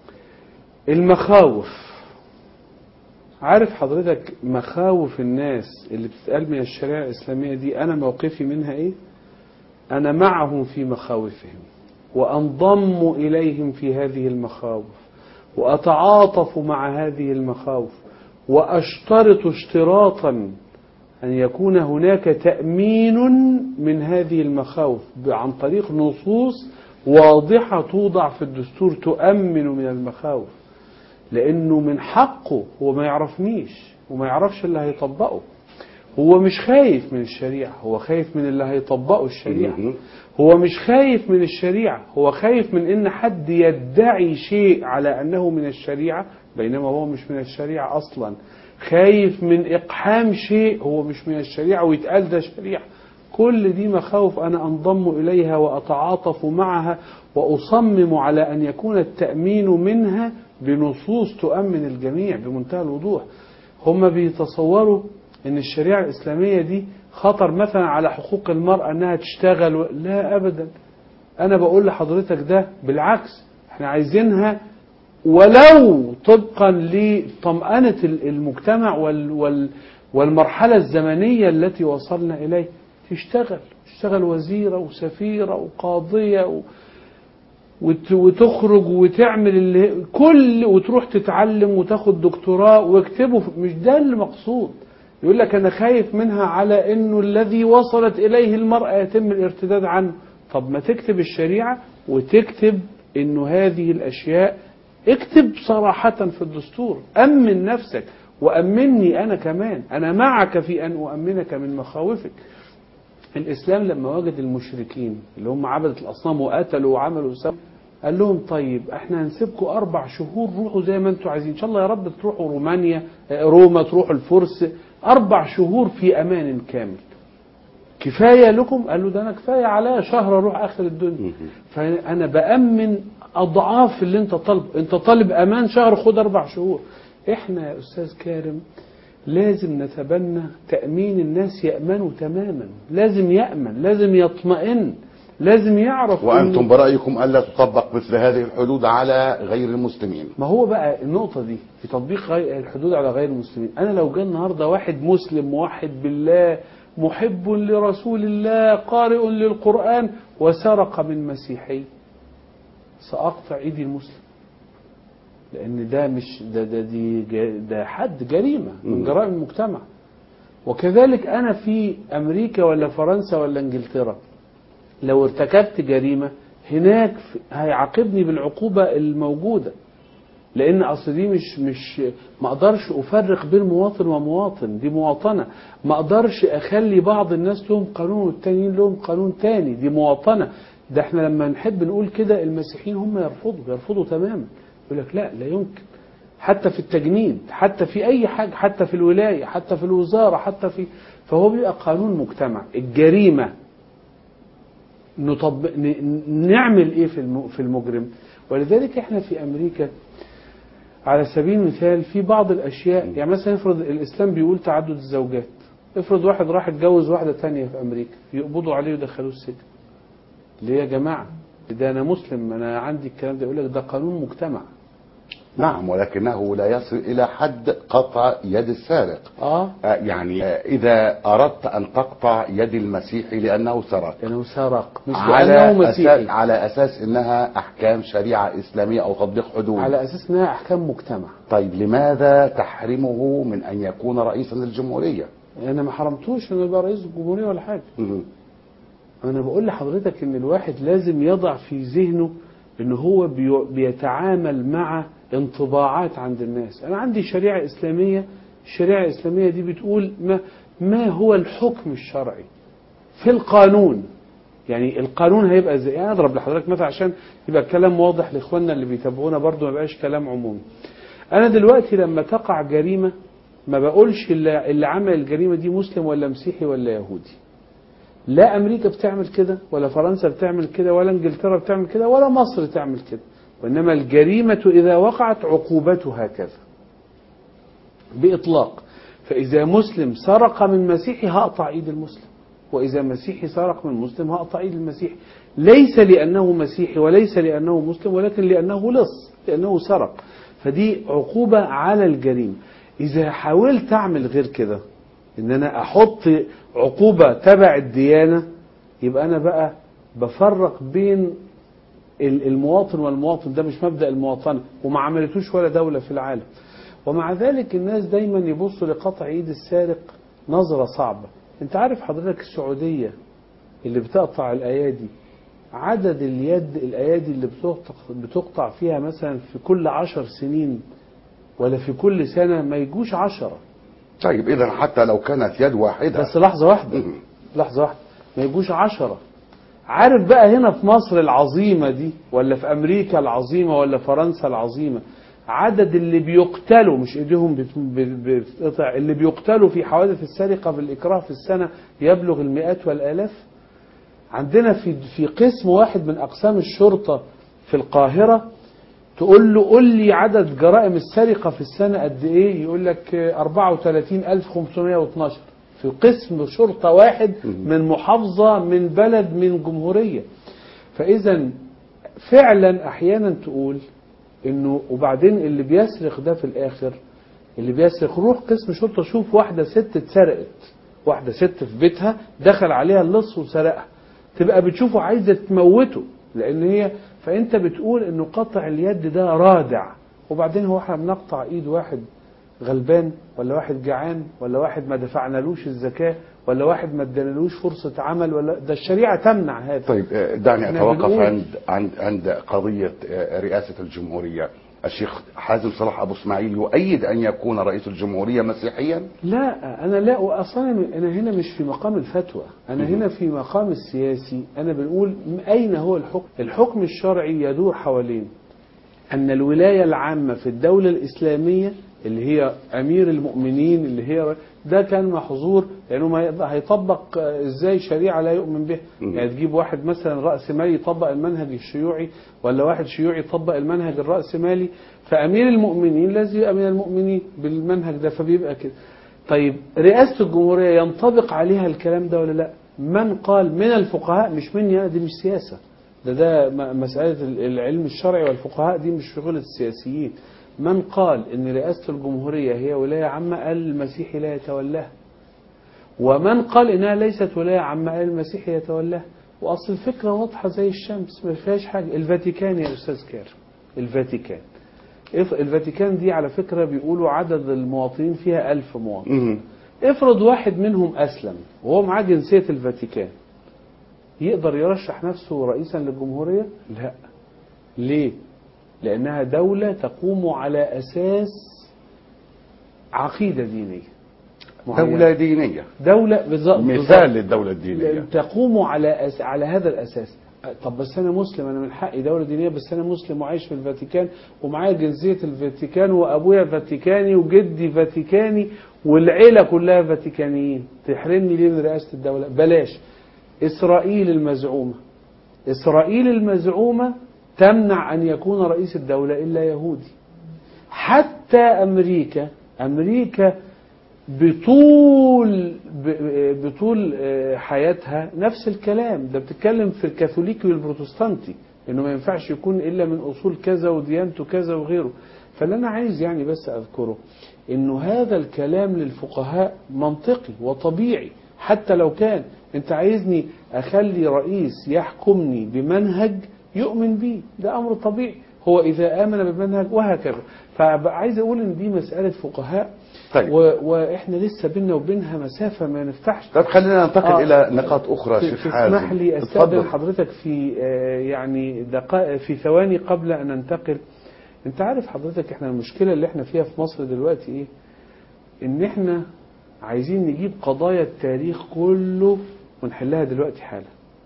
المخاوف عارف حضرتك مخاوف الناس اللي بتتقال من الشريعة الإسلامية دي أنا موقفي منها إيه أنا معهم في مخاوفهم وأنضم إليهم في هذه المخاوف وأتعاطف مع هذه المخاوف وأشترط اشتراطا أن يكون هناك تأمين من هذه المخاوف عن طريق نصوص واضحة توضع في الدستور تؤمن من المخاوف لأنه من حقه هو ما يعرفنيش وما يعرفش اللي هيطبقه هو مش خايف من الشريعة هو خايف من اللي هيطبقه الشريعة مهم. هو مش خايف من الشريعة هو خايف من ان حد يدعي شيء على انه من الشريعة بينما هو مش من الشريعة اصلا خايف من اقحام شيء هو مش من الشريعة ويتقال ده شريعة كل دي مخاوف انا انضم اليها واتعاطف معها واصمم على ان يكون التأمين منها بنصوص تؤمن الجميع بمنتهى الوضوح هم بيتصوروا ان الشريعة الاسلامية دي خطر مثلا على حقوق المرأة انها تشتغل و... لا ابدا انا بقول لحضرتك ده بالعكس احنا عايزينها ولو طبقا لطمأنة ال- المجتمع وال وال والمرحلة الزمنية التي وصلنا إليه تشتغل تشتغل وزيرة وسفيرة وقاضية و وت- وتخرج وتعمل اللي كل وتروح تتعلم وتاخد دكتوراه واكتبه في- مش ده المقصود يقول لك انا خايف منها على انه الذي وصلت اليه المرأة يتم الارتداد عنه طب ما تكتب الشريعة وتكتب انه هذه الاشياء اكتب صراحة في الدستور امن نفسك وامني انا كمان انا معك في ان اؤمنك من مخاوفك الإسلام لما وجد المشركين اللي هم عبدة الأصنام وقتلوا وعملوا وسووا قال لهم طيب احنا هنسيبكم أربع شهور روحوا زي ما انتوا عايزين إن شاء الله يا رب تروحوا رومانيا آه، روما تروحوا الفرس أربع شهور في أمان كامل كفاية لكم قالوا ده أنا كفاية عليا شهر أروح آخر الدنيا فأنا بأمن أضعاف اللي أنت طالبه أنت طالب أمان شهر خد أربع شهور إحنا يا أستاذ كارم لازم نتبنى تأمين الناس يأمنوا تماما لازم يأمن لازم يطمئن لازم يعرف وانتم إنه- برايكم الا تطبق مثل هذه الحدود على غير المسلمين ما هو بقى النقطة دي في تطبيق غير الحدود على غير المسلمين أنا لو جاء النهاردة واحد مسلم موحد بالله محب لرسول الله قارئ للقرآن وسرق من مسيحي سأقطع إيدي المسلم لأن ده مش ده ده دي جا- ده حد جريمة من مم. جرائم المجتمع وكذلك أنا في أمريكا ولا فرنسا ولا إنجلترا لو ارتكبت جريمة هناك في- هيعاقبني بالعقوبة الموجودة لان اصل دي مش مش ما اقدرش افرق بين مواطن ومواطن دي مواطنه ما اقدرش اخلي بعض الناس لهم قانون والتانيين لهم قانون تاني دي مواطنه ده احنا لما نحب نقول كده المسيحيين هم يرفضوا يرفضوا تماما يقول لك لا لا يمكن حتى في التجنيد حتى في اي حاجه حتى في الولايه حتى في الوزاره حتى في فهو بيبقى قانون مجتمع الجريمه نطبق ن- نعمل ايه في الم- في المجرم ولذلك احنا في امريكا على سبيل المثال في بعض الاشياء يعني مثلا افرض الاسلام بيقول تعدد الزوجات افرض واحد راح اتجوز واحده تانية في امريكا يقبضوا عليه ويدخلوه السجن ليه يا جماعه ده انا مسلم انا عندي الكلام ده يقول لك ده قانون مجتمع نعم ولكنه لا يصل الى حد قطع يد السارق اه آه، يعني آه، اذا اردت ان تقطع يد المسيحي لانه سرق لانه سرق مش على لانه أساس, مسيحي على اساس انها احكام شريعه اسلاميه او تطبيق حدود على اساس انها احكام مجتمع طيب لماذا تحرمه من ان يكون رئيسا للجمهوريه انا ما حرمتوش انه يبقى رئيس الجمهوريه ولا حاجه مم. انا بقول لحضرتك ان الواحد لازم يضع في ذهنه ان هو بي- بيتعامل مع انطباعات عند الناس انا عندي شريعة اسلامية الشريعة الاسلامية دي بتقول ما, ما هو الحكم الشرعي في القانون يعني القانون هيبقى ازاي يعني اضرب لحضرتك مثلا عشان يبقى الكلام واضح لاخواننا اللي بيتابعونا برضو ما يبقاش كلام عمومي انا دلوقتي لما تقع جريمة ما بقولش اللي, اللي عمل الجريمة دي مسلم ولا مسيحي ولا يهودي لا امريكا بتعمل كده ولا فرنسا بتعمل كده ولا انجلترا بتعمل كده ولا مصر تعمل كده وانما الجريمة اذا وقعت عقوبتها كذا باطلاق فاذا مسلم سرق من مسيحي هقطع ايد المسلم واذا مسيحي سرق من مسلم هقطع ايد المسيحي ليس لانه مسيحي وليس لانه مسلم ولكن لانه لص لانه سرق فدي عقوبة على الجريمة اذا حاولت اعمل غير كده ان انا احط عقوبة تبع الديانة يبقى انا بقى بفرق بين ال- المواطن والمواطن ده مش مبدأ المواطنة وما عملتوش ولا دولة في العالم ومع ذلك الناس دايما يبصوا لقطع ايد السارق نظرة صعبة انت عارف حضرتك السعودية اللي بتقطع الايادي عدد اليد الايادي اللي بتقطع, بتقطع فيها مثلا في كل عشر سنين ولا في كل سنة ما يجوش عشرة طيب اذا حتى لو كانت يد واحده بس لحظة واحدة مم. لحظة واحدة ما يجوش عشرة عارف بقى هنا في مصر العظيمة دي ولا في أمريكا العظيمة ولا فرنسا العظيمة عدد اللي بيقتلوا مش ايديهم بت- ب- بتتقطع اللي بيقتلوا في حوادث السرقة بالإكراه في السنة يبلغ المئات والآلاف عندنا في في قسم واحد من أقسام الشرطة في القاهرة تقول له قول لي عدد جرائم السرقة في السنة قد إيه يقول لك 34512 في قسم شرطة واحد من محافظة من بلد من جمهورية فإذا فعلا أحيانا تقول إنه وبعدين اللي بيسرق ده في الآخر اللي بيسرق روح قسم شرطة شوف واحدة ست اتسرقت واحدة ست في بيتها دخل عليها اللص وسرقها تبقى بتشوفه عايزة تموته لأن هي فأنت بتقول إنه قطع اليد ده رادع وبعدين هو احنا بنقطع إيد واحد غلبان ولا واحد جعان ولا واحد ما دفعنالوش الزكاة ولا واحد ما ادانالوش فرصة عمل ولا ده الشريعة تمنع هذا طيب آه، دعني إحنا اتوقف بنقول- عند عند عند قضيه آه، رئاسه الجمهوريه الشيخ حازم صلاح ابو اسماعيل يؤيد ان يكون رئيس الجمهوريه مسيحيا لا انا لا اصلا انا هنا مش في مقام الفتوى انا هنا في مقام السياسي انا بنقول م- اين هو الحكم الحكم الشرعي يدور حوالين ان الولايه العامه في الدوله الاسلاميه اللي هي امير المؤمنين اللي هي ده كان محظور لانه ما يقدر- هيطبق آه، ازاي شريعه لا يؤمن بها مم. يعني تجيب واحد مثلا راس مالي يطبق المنهج الشيوعي ولا واحد شيوعي يطبق المنهج الراس مالي فامير المؤمنين لازم يبقى من المؤمنين بالمنهج ده فبيبقى كده طيب رئاسه الجمهوريه ينطبق عليها الكلام ده ولا لا من قال من الفقهاء مش مني أنا، دي مش سياسه ده ده م- مسألة ال- العلم الشرعي والفقهاء دي مش شغل السياسيين من قال ان رئاسة الجمهورية هي ولاية عامة قال المسيحي لا يتولاها ومن قال انها ليست ولاية عامة قال المسيحي يتولاها واصل الفكرة واضحة زي الشمس ما فيهاش حاجة الفاتيكان يا استاذ كارم الفاتيكان إف- الفاتيكان دي على فكرة بيقولوا عدد المواطنين فيها ألف مواطن مهم. افرض واحد منهم أسلم وهو معاه جنسية الفاتيكان يقدر يرشح نفسه رئيسا للجمهورية؟ لا ليه؟ لأنها دولة تقوم على أساس عقيدة دينية معينة. دوله دينيه دولة بالظبط مثال بالظبط. للدوله الدينيه تقوم على أس... على هذا الأساس طب بس أنا مسلم أنا من حقي دولة دينية بس أنا مسلم وعايش في الفاتيكان ومعايا جنسية الفاتيكان وأبويا فاتيكاني وجدي فاتيكاني والعيلة كلها فاتيكانيين تحرمني ليه من رئاسة الدولة بلاش إسرائيل المزعومة إسرائيل المزعومة تمنع أن يكون رئيس الدولة إلا يهودي حتى أمريكا أمريكا بطول ب- بطول آه، حياتها نفس الكلام ده بتتكلم في الكاثوليكي والبروتستانتي انه ما ينفعش يكون الا من اصول كذا وديانته كذا وغيره فاللي انا عايز يعني بس اذكره انه هذا الكلام للفقهاء منطقي وطبيعي حتى لو كان انت عايزني اخلي رئيس يحكمني بمنهج يؤمن به ده امر طبيعي هو اذا امن بمنهج وهكذا فعايز اقول ان دي مساله فقهاء طيب. و... واحنا لسه بينا وبينها مسافه ما نفتحش طب خلينا ننتقل آه. الى نقاط اخرى ت- شيخ حازم تسمح لي استاذن اتفضل. حضرتك في آه، يعني دقائق في ثواني قبل ان ننتقل انت عارف حضرتك احنا المشكله اللي احنا فيها في مصر دلوقتي ايه ان احنا عايزين نجيب قضايا التاريخ كله ونحلها دلوقتي حالا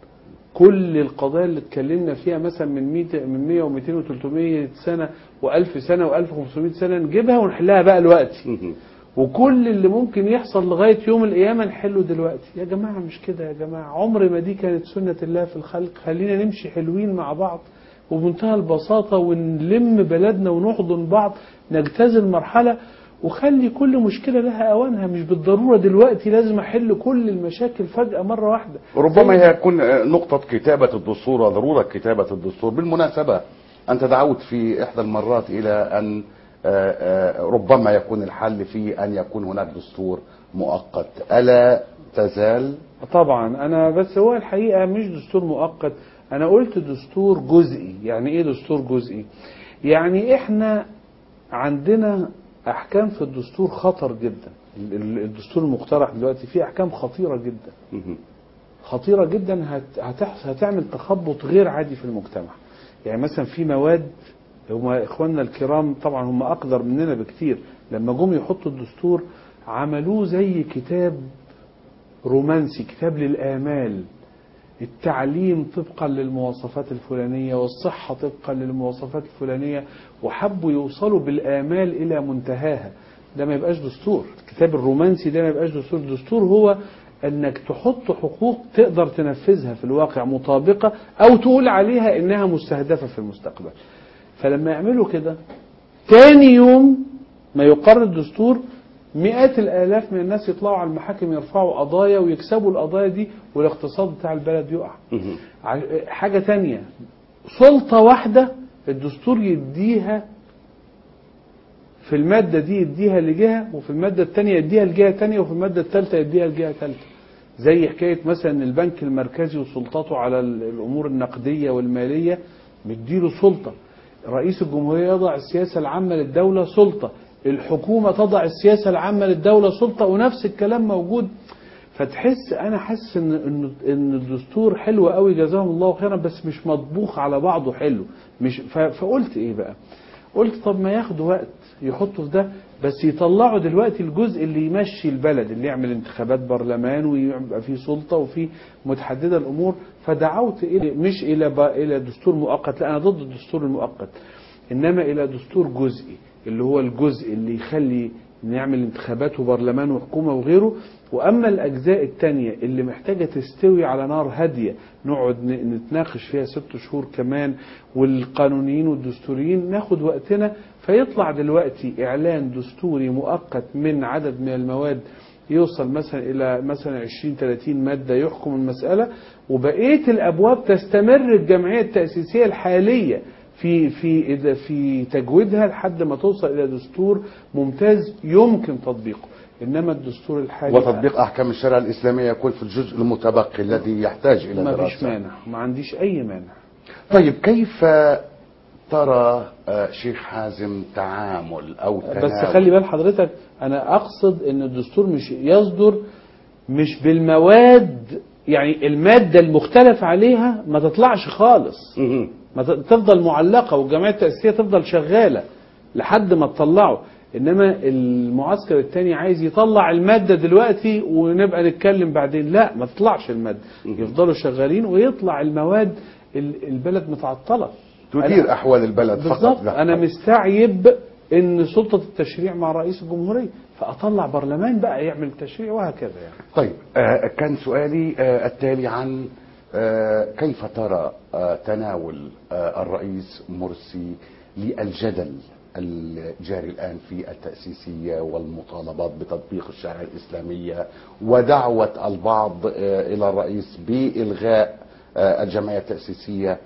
كل القضايا اللي اتكلمنا فيها مثلا من 100 من 100 و200 و300 سنه و1000 سنه و1500 سنه نجيبها ونحلها بقى دلوقتي مهم. وكل اللي ممكن يحصل لغاية يوم القيامة نحله دلوقتي يا جماعة مش كده يا جماعة عمر ما دي كانت سنة الله في الخلق خلينا نمشي حلوين مع بعض وبمنتهى البساطة ونلم بلدنا ونحضن بعض نجتاز مرحلة وخلي كل مشكلة لها أوانها مش بالضرورة دلوقتي لازم أحل كل المشاكل فجأة مرة واحدة ربما زي- هي تكون نقطة كتابة الدستور وضرورة كتابة الدستور بالمناسبة أنت دعوت في إحدى المرات إلى أن آه، آه، ربما يكون الحل في أن يكون هناك دستور مؤقت ألا تزال طبعا انا بس هو الحقيقه مش دستور مؤقت انا قلت دستور جزئي يعني ايه دستور جزئي يعني احنا عندنا احكام في الدستور خطر جدا ال- ال- الدستور المقترح دلوقتي فيه احكام خطيره جدا مهم. خطيره جدا هت- هتح- هتعمل تخبط غير عادي في المجتمع يعني مثلا في مواد هم اخواننا الكرام طبعا هم اقدر مننا بكتير لما جم يحطوا الدستور عملوه زي كتاب رومانسي كتاب للآمال التعليم طبقا للمواصفات الفلانية والصحة طبقا للمواصفات الفلانية وحبوا يوصلوا بالآمال إلى منتهاها ده ما يبقاش دستور الكتاب الرومانسي ده ما يبقاش دستور الدستور هو أنك تحط حقوق تقدر تنفذها في الواقع مطابقة أو تقول عليها إنها مستهدفة في المستقبل فلما يعملوا كده تاني يوم ما يقر الدستور مئات الالاف من الناس يطلعوا على المحاكم يرفعوا قضايا ويكسبوا القضايا دي والاقتصاد بتاع البلد يقع مهم. ع- حاجة تانية سلطة واحدة الدستور يديها في المادة دي يديها لجهة وفي المادة التانية يديها لجهة تانية وفي المادة التالتة يديها لجهة تالتة زي حكاية مثلا البنك المركزي وسلطته على ال- الأمور النقدية والمالية مديله سلطة رئيس الجمهورية يضع السياسة العامة للدولة سلطة الحكومة تضع السياسة العامة للدولة سلطة ونفس الكلام موجود فتحس انا حاسس ان ان ان الدستور حلو قوي جزاهم الله خيرا بس مش مطبوخ على بعضه حلو مش ف- فقلت ايه بقى قلت طب ما ياخدوا وقت يحطوا في ده بس يطلعوا دلوقتي الجزء اللي يمشي البلد اللي يعمل انتخابات برلمان ويبقى فيه سلطه وفيه متحدده الامور فدعوت الى مش الى ب- الى دستور مؤقت لا انا ضد الدستور المؤقت انما الى دستور جزئي اللي هو الجزء اللي يخلي نعمل انتخابات وبرلمان وحكومه وغيره واما الاجزاء التانية اللي محتاجه تستوي على نار هاديه نقعد ن- نتناقش فيها ست شهور كمان والقانونيين والدستوريين ناخد وقتنا فيطلع دلوقتي اعلان دستوري مؤقت من عدد من المواد يوصل مثلا الى مثلا 20 30 ماده يحكم المساله وبقيه الابواب تستمر الجمعيه التاسيسيه الحاليه في في إذا في تجويدها لحد ما توصل الى دستور ممتاز يمكن تطبيقه انما الدستور الحالي وتطبيق أحكام الشريعة الإسلامية يكون في الجزء المتبقي الذي يحتاج إلى ما فيش دراسة مانع ما عنديش اي مانع طيب كيف ترى آه، شيخ حازم تعامل أو بس تناول خلي بال حضرتك انا اقصد ان الدستور مش يصدر مش بالمواد يعني الماده المختلف عليها ما تطلعش خالص مهم. ما ت- تفضل معلقه والجمعيه التاسيسيه تفضل شغاله لحد ما تطلعه انما المعسكر الثاني عايز يطلع الماده دلوقتي ونبقى نتكلم بعدين لا ما تطلعش الماده يفضلوا شغالين ويطلع المواد ال- البلد متعطله تدير أحوال البلد فقط بالظبط لا. انا مستعيب ان سلطه التشريع مع رئيس الجمهوريه فاطلع برلمان بقى يعمل تشريع وهكذا يعني طيب آه، كان سؤالي آه، التالي عن آه، كيف ترى آه، تناول آه، الرئيس مرسي للجدل الجاري الآن في التأسيسية والمطالبات بتطبيق الشريعة الإسلامية ودعوة البعض آه، إلى الرئيس بإلغاء آه، الجمعية التأسيسية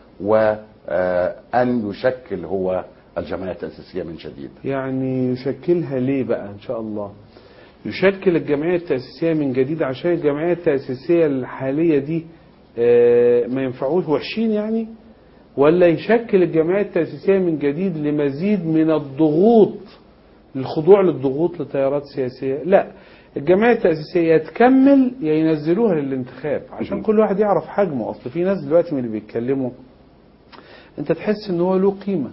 وأن يشكل هو الجمعية التأسيسية من جديد يعني يشكلها ليه بقى ان شاء الله يشكل الجمعيه التاسيسيه من جديد عشان الجمعيه التاسيسيه الحاليه دي آه، ما ينفعوش وحشين يعني ولا يشكل الجمعيه التاسيسيه من جديد لمزيد من الضغوط للخضوع للضغوط لتيارات سياسية لا الجمعية التأسيسية تكمل يا ينزلوها للانتخاب عشان مم. كل واحد يعرف حجمه أصل في ناس دلوقتي من اللي بيتكلموا أنت تحس إن هو له قيمة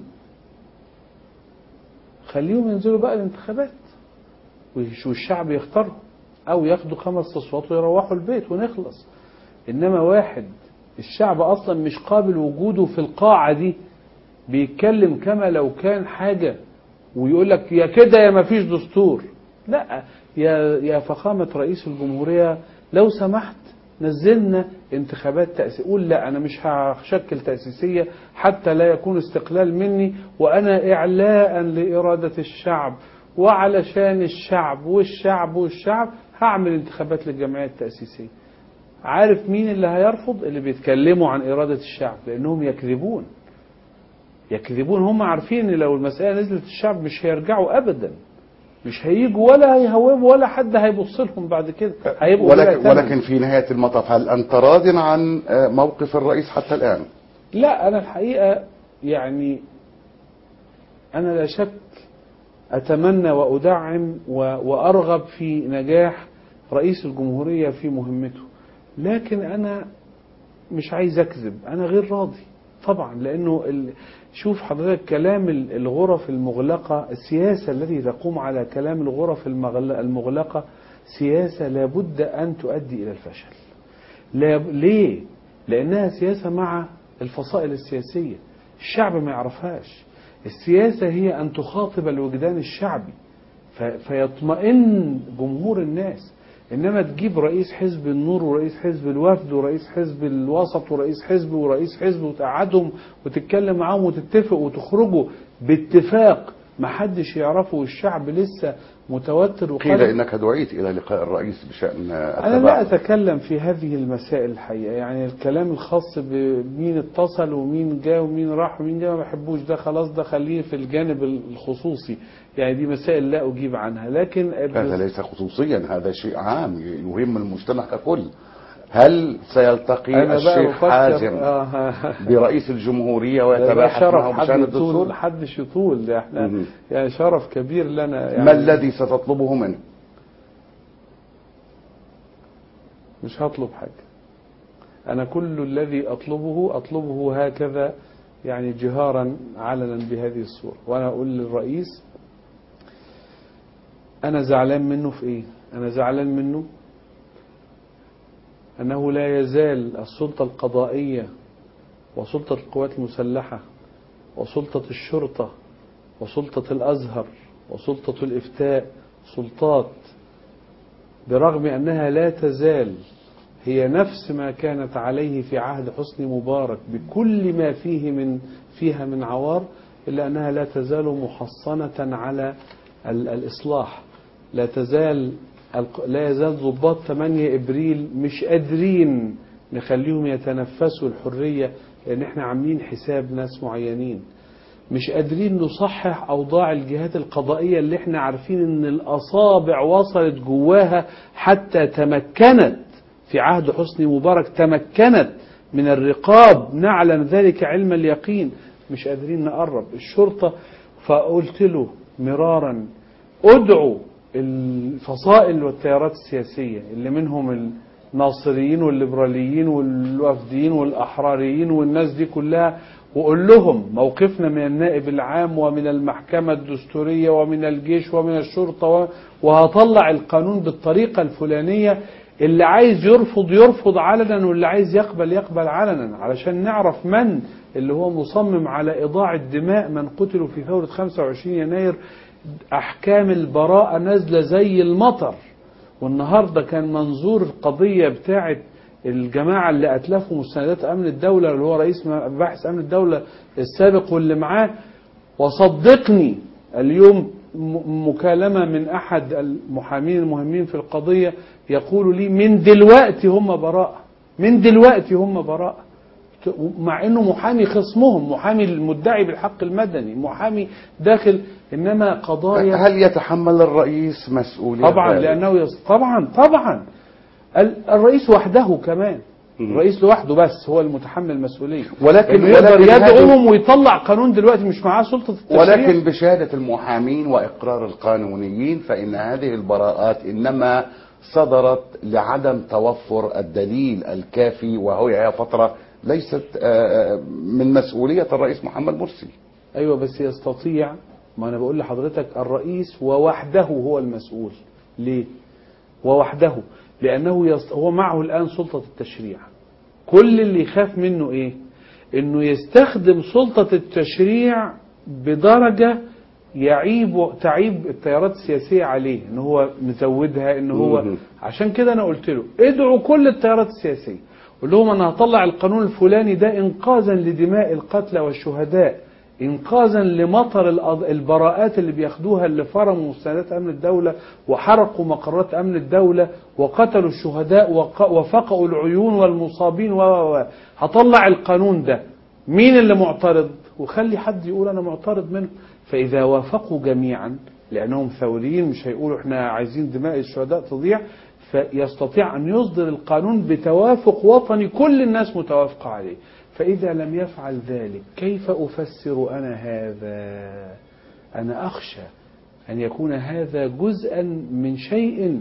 خليهم ينزلوا بقى الانتخابات ويش- والشعب يختارهم أو ياخدوا خمس أصوات ويروحوا البيت ونخلص إنما واحد الشعب أصلا مش قابل وجوده في القاعة دي بيتكلم كما لو كان حاجة ويقول لك يا كده يا ما فيش دستور لا يا يا فخامة رئيس الجمهورية لو سمحت نزلنا انتخابات تأسيس قول لا أنا مش هشكل تأسيسية حتى لا يكون استقلال مني وأنا إعلاء لإرادة الشعب وعلشان الشعب والشعب والشعب هعمل انتخابات للجمعية التأسيسية عارف مين اللي هيرفض اللي بيتكلموا عن إرادة الشعب لأنهم يكذبون يكذبون هم عارفين ان لو المسألة نزلت الشعب مش هيرجعوا أبدا مش هيجوا ولا هيهوبوا ولا حد هيبص لهم بعد كده هيبقوا بلا ولكن, ثمن. ولكن في نهاية المطاف هل أنت راض عن آه، موقف الرئيس حتى الآن لا أنا الحقيقة يعني أنا لا شك أتمنى وأدعم و- وأرغب في نجاح رئيس الجمهورية في مهمته لكن أنا مش عايز أكذب أنا غير راضي طبعا لأنه ال... شوف حضرتك كلام ال- الغرف المغلقة السياسة التي تقوم على كلام الغرف المغل- المغلقة سياسة لابد أن تؤدي إلى الفشل لا ليه؟ لأنها سياسة مع الفصائل السياسية الشعب ما يعرفهاش السياسة هي أن تخاطب الوجدان الشعبي ف- فيطمئن جمهور الناس إنما تجيب رئيس حزب النور ورئيس حزب الوفد ورئيس حزب الوسط ورئيس حزب ورئيس حزب وتقعدهم وتتكلم معاهم وتتفق وتخرجوا باتفاق محدش يعرفه والشعب لسه متوتر قيل وقلق إنك دعيت إلى لقاء الرئيس بشأن آه، أنا لا التباعد أتكلم في هذه المسائل الحقيقة يعني الكلام الخاص بمين اتصل ومين جاء ومين راح ومين جاء ما بحبوش ده خلاص ده خليه في الجانب الخصوصي يعني دي مسائل لا أجيب عنها لكن هذا ليس خصوصيا هذا شيء عام يهم المجتمع ككل هل سيلتقي أنا بقى الشيخ بفكر حازم آه برئيس الجمهورية ده ويتباحث شرف معه حد بشأن يطول الدستور حدش يطول ده احنا مهم. يعني شرف كبير لنا يعني ما الذي ستطلبه منه مش هطلب حاجة أنا كل الذي أطلبه أطلبه هكذا يعني جهارا علنا بهذه الصورة وأنا أقول للرئيس أنا زعلان منه في إيه أنا زعلان منه أنه لا يزال السلطة القضائية وسلطة القوات المسلحة وسلطة الشرطة وسلطة الأزهر وسلطة الإفتاء سلطات برغم أنها لا تزال هي نفس ما كانت عليه في عهد حسني مبارك بكل ما فيه من فيها من عوار إلا أنها لا تزال محصنة على ال- الإصلاح لا تزال الق- لا يزال ضباط 8 إبريل مش قادرين نخليهم يتنفسوا الحرية لأن احنا عاملين حساب ناس معينين مش قادرين نصحح أوضاع الجهات القضائية اللي احنا عارفين ان الأصابع وصلت جواها حتى تمكنت في عهد حسني مبارك تمكنت من الرقاب نعلم ذلك علم اليقين مش قادرين نقرب الشرطة فقلت له مرارا ادعوا الفصائل والتيارات السياسية اللي منهم الناصريين والليبراليين والوفديين والأحراريين والناس دي كلها وقول لهم موقفنا من النائب العام ومن المحكمة الدستورية ومن الجيش ومن الشرطة و- وهطلع القانون بالطريقة الفلانية اللي عايز يرفض يرفض علنا واللي عايز يقبل يقبل علنا علشان نعرف من اللي هو مصمم على إضاعة دماء من قتلوا في ثورة 25 يناير أحكام البراءة نازلة زي المطر والنهاردة كان منظور القضية بتاعت الجماعة اللي أتلفوا مستندات أمن الدولة اللي هو رئيس مباحث أمن الدولة السابق واللي معاه وصدقني اليوم م- مكالمة من أحد المحامين المهمين في القضية يقول لي من دلوقتي هم براءة من دلوقتي هم براءة مع انه محامي خصمهم محامي المدعي بالحق المدني محامي داخل انما قضايا هل يتحمل الرئيس مسؤولية طبعا ذلك؟ لانه يص... طبعا طبعا ال- الرئيس وحده كمان مم. الرئيس لوحده بس هو المتحمل المسؤوليه ولكن- إنه يقدر ولكن هذه- يدعوهم ويطلع قانون دلوقتي مش معاه سلطه التشريع ولكن بشهادة المحامين وإقرار القانونيين فإن هذه البراءات إنما صدرت لعدم توفر الدليل الكافي وهي فترة ليست آه، من مسؤولية الرئيس محمد مرسي ايوه بس يستطيع ما انا بقول لحضرتك الرئيس ووحده هو المسؤول ليه ووحده لانه يست... هو معه الان سلطه التشريع كل اللي يخاف منه ايه انه يستخدم سلطه التشريع بدرجه يعيب تعيب التيارات السياسيه عليه ان هو مزودها ان هو مم. عشان كده انا قلت له ادعوا كل التيارات السياسيه قول لهم انا هطلع القانون الفلاني ده انقاذا لدماء القتلى والشهداء انقاذا لمطر الأض- البراءات اللي بياخدوها اللي فرموا مستندات امن الدوله وحرقوا مقرات امن الدوله وقتلوا الشهداء وق- وفقئوا العيون والمصابين و و و. هطلع القانون ده مين اللي معترض وخلي حد يقول انا معترض منه فاذا وافقوا جميعا لانهم ثوريين مش هيقولوا احنا عايزين دماء الشهداء تضيع فيستطيع ان يصدر القانون بتوافق وطني كل الناس متوافقه عليه فاذا لم يفعل ذلك كيف افسر انا هذا انا اخشى ان يكون هذا جزءا من شيء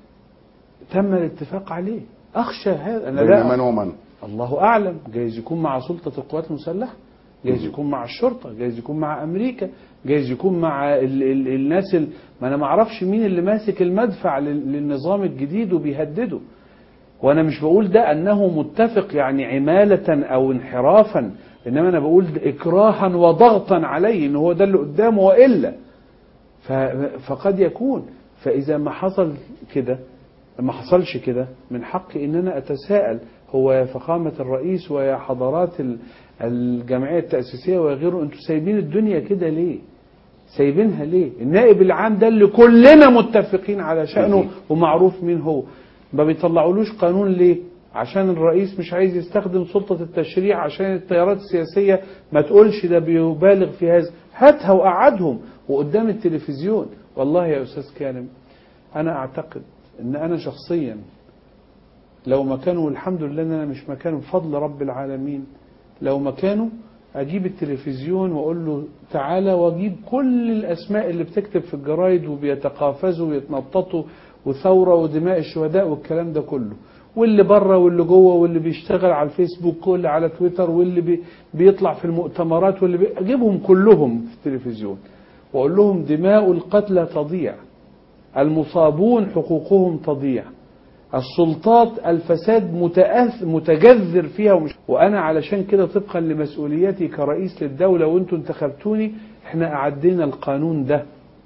تم الاتفاق عليه اخشى هذا انا بين لا من ومن الله اعلم جايز يكون مع سلطه القوات المسلحه جايز مم. يكون مع الشرطه جايز يكون مع امريكا جايز يكون مع ال ال الناس ال ما انا ما اعرفش مين اللي ماسك المدفع لل- للنظام الجديد وبيهدده وانا مش بقول ده انه متفق يعني عماله او انحرافا انما انا بقول ده اكراها وضغطا عليه ان هو ده اللي قدامه والا ف- فقد يكون فاذا ما حصل كده ما حصلش كده من حقي ان انا اتساءل هو يا فخامه الرئيس ويا حضرات ال- الجمعيه التاسيسيه وغيره انتوا سايبين الدنيا كده ليه؟ سايبينها ليه؟ النائب العام ده اللي كلنا متفقين على شأنه مهم. ومعروف مين هو ما بيطلعولوش قانون ليه؟ عشان الرئيس مش عايز يستخدم سلطة التشريع عشان التيارات السياسية ما تقولش ده بيبالغ في هذا هاتها وقعدهم وقدام التلفزيون والله يا أستاذ كارم أنا أعتقد أن أنا شخصيا لو مكانه الحمد لله أن أنا مش مكانه بفضل رب العالمين لو مكانه اجيب التلفزيون واقول له تعالى واجيب كل الاسماء اللي بتكتب في الجرايد وبيتقافزوا ويتنططوا وثوره ودماء الشهداء والكلام ده كله واللي بره واللي جوه واللي بيشتغل على الفيسبوك واللي على تويتر واللي بي بيطلع في المؤتمرات واللي بي اجيبهم كلهم في التلفزيون واقول لهم دماء القتلى تضيع المصابون حقوقهم تضيع السلطات الفساد متأث متجذر فيها ومش وانا علشان كده طبقا لمسؤوليتي كرئيس للدوله وانتم انتخبتوني احنا اعدينا القانون ده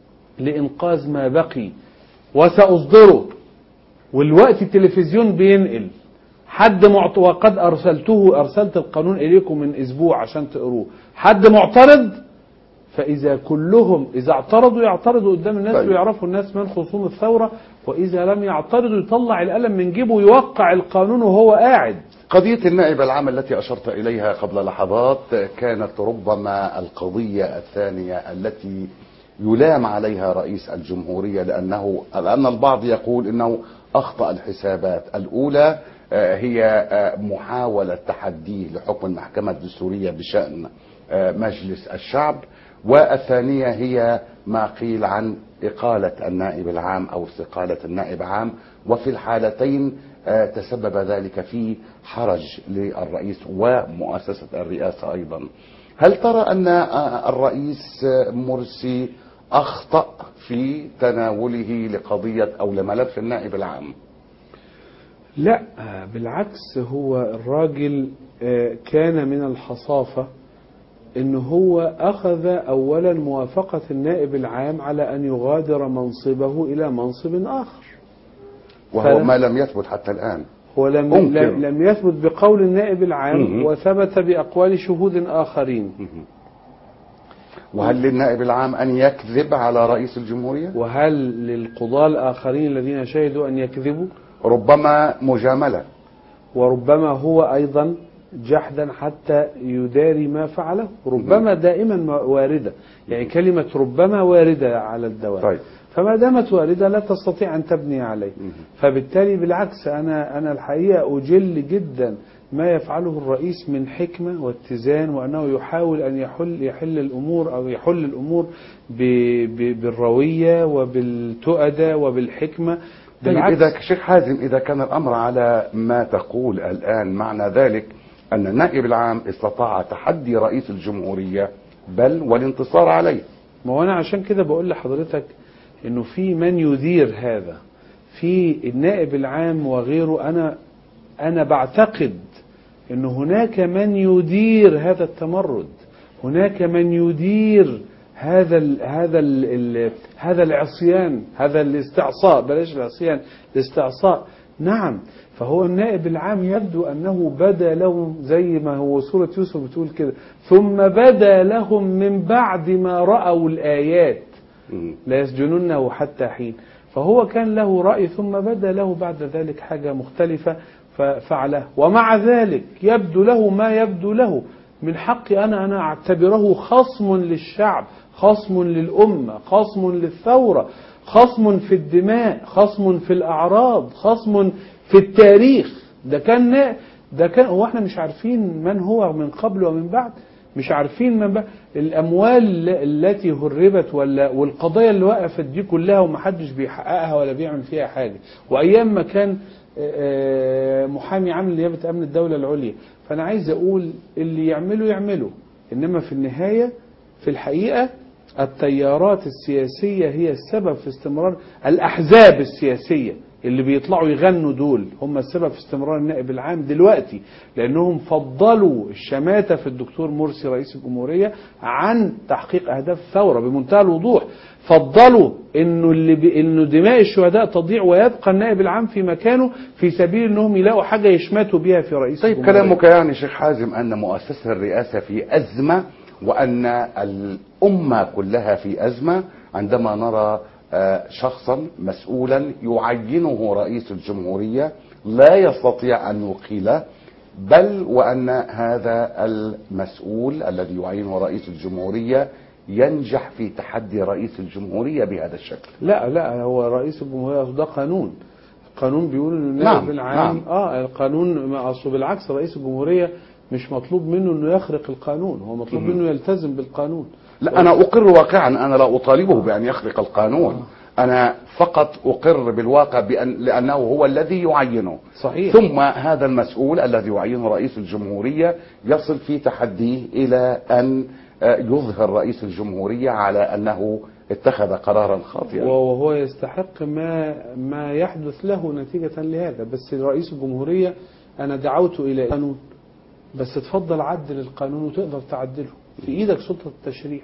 لانقاذ ما بقي وساصدره والوقت التلفزيون بينقل حد معت... وقد ارسلته ارسلت القانون اليكم من اسبوع عشان تقروه حد معترض فإذا كلهم إذا اعترضوا يعترضوا قدام الناس طيب. ويعرفوا الناس من خصوم الثورة وإذا لم يعترضوا يطلع القلم من جيبه ويوقع القانون وهو قاعد قضية النائب العام التي أشرت إليها قبل لحظات كانت ربما القضية الثانية التي يلام عليها رئيس الجمهورية لأنه لأن البعض يقول أنه أخطأ الحسابات الأولى آه، هي آه، محاولة تحديه لحكم المحكمة الدستورية بشأن آه، مجلس الشعب والثانية هي ما قيل عن إقالة النائب العام أو استقالة النائب عام وفي الحالتين آه، تسبب ذلك في حرج للرئيس ومؤسسة الرئاسة أيضا هل ترى أن آه، الرئيس آه، مرسي أخطأ في تناوله لقضية أو لملف النائب العام لا بالعكس هو الراجل آه، كان من الحصافة ان هو اخذ اولا موافقة النائب العام على ان يغادر منصبه الى منصب اخر وهو فلا- ما لم يثبت حتى الآن هو لم, أنكر. لم لم يثبت بقول النائب العام مهم. وثبت باقوال شهود اخرين وهل للنائب العام أن يكذب على رئيس الجمهورية وهل للقضاة الآخرين الذين شهدوا أن يكذبوا ربما مجاملة وربما هو أيضا جحدا حتى يداري ما فعله ربما دائما ما- واردة يعني كلمة ربما واردة على الدوام طيب فما دامت واردة لا تستطيع أن تبني عليه مم. فبالتالي بالعكس أنا أنا الحقيقة أجل جدا ما يفعله الرئيس من حكمة واتزان وأنه يحاول أن يحل يحل الأمور أو يحل الأمور ب- ب- بالروية وبالتؤدة وبالحكمة طيب بالعكس إذا شيخ حازم إذا كان الأمر على ما تقول الآن معنى ذلك أن النائب العام استطاع تحدي رئيس الجمهورية بل والانتصار عليه ما هو انا عشان كده بقول لحضرتك انه في من يدير هذا في النائب العام وغيره انا انا بعتقد ان هناك من يدير هذا التمرد هناك من يدير هذا ال هذا ال ال هذا العصيان هذا الاستعصاء بلاش العصيان الاستعصاء نعم فهو النائب العام يبدو انه بدا لهم زي ما هو سوره يوسف بتقول كده ثم بدا لهم من بعد ما راوا الايات مم. لا يسجننه حتى حين فهو كان له رأي ثم بدا له بعد ذلك حاجة مختلفة ففعله ومع ذلك يبدو له ما يبدو له من حقي أنا أنا أعتبره خصم للشعب خصم للأمة خصم للثورة خصم في الدماء خصم في الأعراض خصم في التاريخ ده كان ده كان هو احنا مش عارفين من هو من قبل ومن بعد مش عارفين من بقى الاموال التي هربت ولا والقضايا اللي وقفت دي كلها ومحدش بيحققها ولا بيعمل فيها حاجه وايام ما كان آه، محامي عام لنيابه امن الدوله العليا فانا عايز اقول اللي يعمله يعمله انما في النهايه في الحقيقه التيارات السياسيه هي السبب في استمرار الاحزاب السياسيه اللي بيطلعوا يغنوا دول هم السبب في استمرار النائب العام دلوقتي لانهم فضلوا الشماته في الدكتور مرسي رئيس الجمهوريه عن تحقيق اهداف الثوره بمنتهى الوضوح فضلوا انه اللي ب... انه دماء الشهداء تضيع ويبقى النائب العام في مكانه في سبيل انهم يلاقوا حاجه يشمتوا بها في رئيس طيب الجمهورية. كلامك يعني شيخ حازم أن مؤسسة الرئاسة في أزمة وأن الأمة كلها في أزمة عندما نرى آه، شخصا مسؤولا يعينه رئيس الجمهورية لا يستطيع أن يقيله بل وأن هذا المسؤول الذي يعينه رئيس الجمهورية ينجح في تحدي رئيس الجمهورية بهذا الشكل لا لا هو رئيس الجمهورية ده قانون القانون بيقول ان النائب نعم، العام نعم. اه القانون ما اصله بالعكس رئيس الجمهورية مش مطلوب منه انه يخرق القانون هو مطلوب مم. منه يلتزم بالقانون لا أنا أقر واقعا أنا لا أطالبه بأن يخرق القانون أنا فقط أقر بالواقع بأن لأنه هو الذي يعينه صحيح ثم هذا المسؤول الذي يعينه رئيس الجمهورية يصل في تحديه إلى أن آه، يظهر رئيس الجمهورية على أنه اتخذ قرارا خاطئا وهو يستحق ما ما يحدث له نتيجة لهذا بس رئيس الجمهورية أنا دعوت إلى قانون بس تفضل عدل القانون وتقدر تعدله في إيدك سلطة التشريع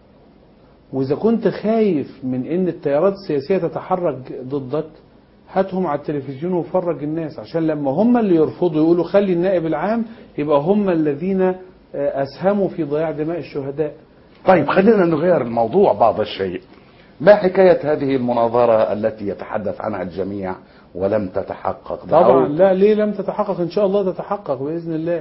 وإذا كنت خايف من إن التيارات السياسية تتحرك ضدك هاتهم على التلفزيون وفرج الناس عشان لما هم اللي يرفضوا يقولوا خلي النائب العام يبقى هم الذين آه، أسهموا في ضياع دماء الشهداء طيب خلينا نغير الموضوع بعض الشيء ما حكاية هذه المناظرة التي يتحدث عنها الجميع ولم تتحقق طبعا أو- لا ليه لم تتحقق ان شاء الله تتحقق باذن الله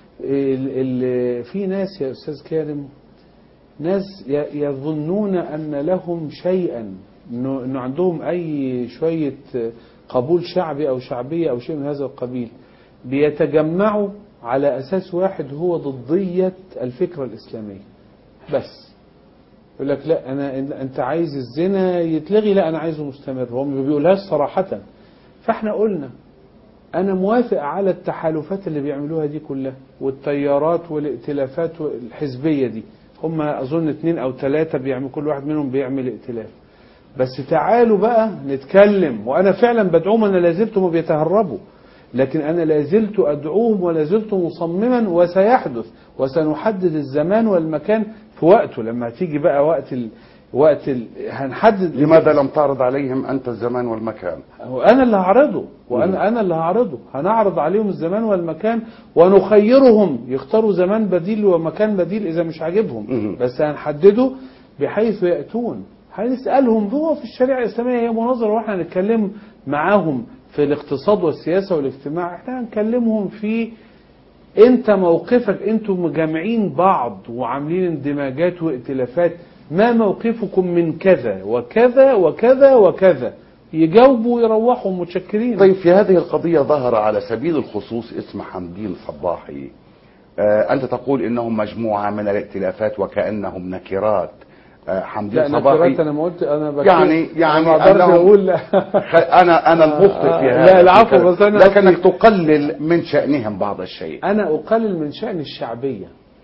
ال ال في ناس يا استاذ كارم ناس ي- يظنون ان لهم شيئا انه إنه عندهم اي شويه قبول شعبي او شعبيه او شيء من هذا القبيل بيتجمعوا على اساس واحد هو ضديه الفكره الاسلاميه بس يقول لك لا انا انت عايز الزنا يتلغي لا انا عايزه مستمر هو ما بيقولهاش صراحه فاحنا قلنا انا موافق على التحالفات اللي بيعملوها دي كلها والتيارات والائتلافات الحزبيه دي هم اظن اتنين او ثلاثه بيعمل كل واحد منهم بيعمل ائتلاف بس تعالوا بقى نتكلم وانا فعلا بدعوهم انا لازلت هم بيتهربوا لكن انا لازلت ادعوهم ولازلت مصمما وسيحدث وسنحدد الزمان والمكان في وقته لما تيجي بقى وقت ال... وقت ال... هنحدد لماذا لم تعرض عليهم أنت الزمان والمكان وانا اللي هعرضه وانا انا اللي هعرضه هنعرض عليهم الزمان والمكان ونخيرهم يختاروا زمان بديل ومكان بديل اذا مش عاجبهم مم. بس هنحدده بحيث ياتون هنسالهم هو في الشريعه الاسلاميه هي مناظره واحنا هنتكلم معاهم في الاقتصاد والسياسه والاجتماع احنا هنكلمهم في انت موقفك انتوا مجامعين بعض وعاملين اندماجات وائتلافات ما موقفكم من كذا وكذا وكذا وكذا يجاوبوا ويروحوا متشكرين طيب في هذه القضية ظهر على سبيل الخصوص اسم حمدين صباحي آه، أنت تقول إنهم مجموعة من الائتلافات وكأنهم نكرات آه، حمدين لا صباحي نكرات انا ما قلت انا بك... يعني- يعني أنا ما اقدرش أنهم- اقول لا خ- أنا أنا المخطئ في آه، هذا لا، العفو، في كذا. بس أنا لكنك قصدي- تقلل من شأنهم بعض الشيء انا اقلل من شان الشعبيه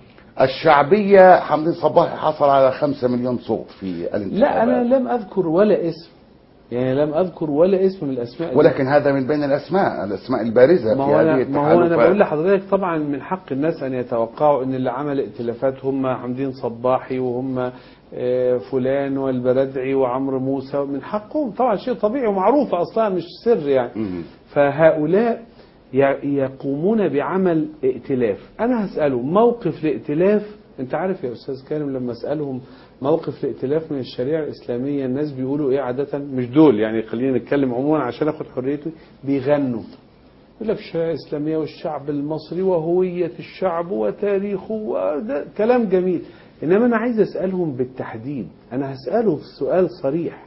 الشعبية حمدين صباحي حصل على خمسة مليون صوت في الانتخابات لا انا لم اذكر ولا اسم يعني لم اذكر ولا اسم من الاسماء دي. ولكن هذا من بين الأسماء الأسماء البارزة ما في هو هذه انا ما هو انا التحالفات بقول لحضرتك طبعا من حق الناس ان يتوقعوا ان اللي عمل ائتلافات هم حمدين صباحي وهم آه، فلان والبردعي وعمرو موسى من حقهم طبعا شيء طبيعي ومعروف اصلا مش سر يعني مم. فهؤلاء ي- يقومون بعمل ائتلاف انا هساله موقف الائتلاف انت عارف يا استاذ كريم لما اسالهم موقف الائتلاف من الشريعه الاسلاميه الناس بيقولوا ايه عاده مش دول يعني خلينا نتكلم عموما عشان اخد حريته بيغنوا يقول لك الشريعه الاسلاميه والشعب المصري وهويه الشعب وتاريخه وده كلام جميل انما انا عايز اسالهم بالتحديد انا هساله في سؤال صريح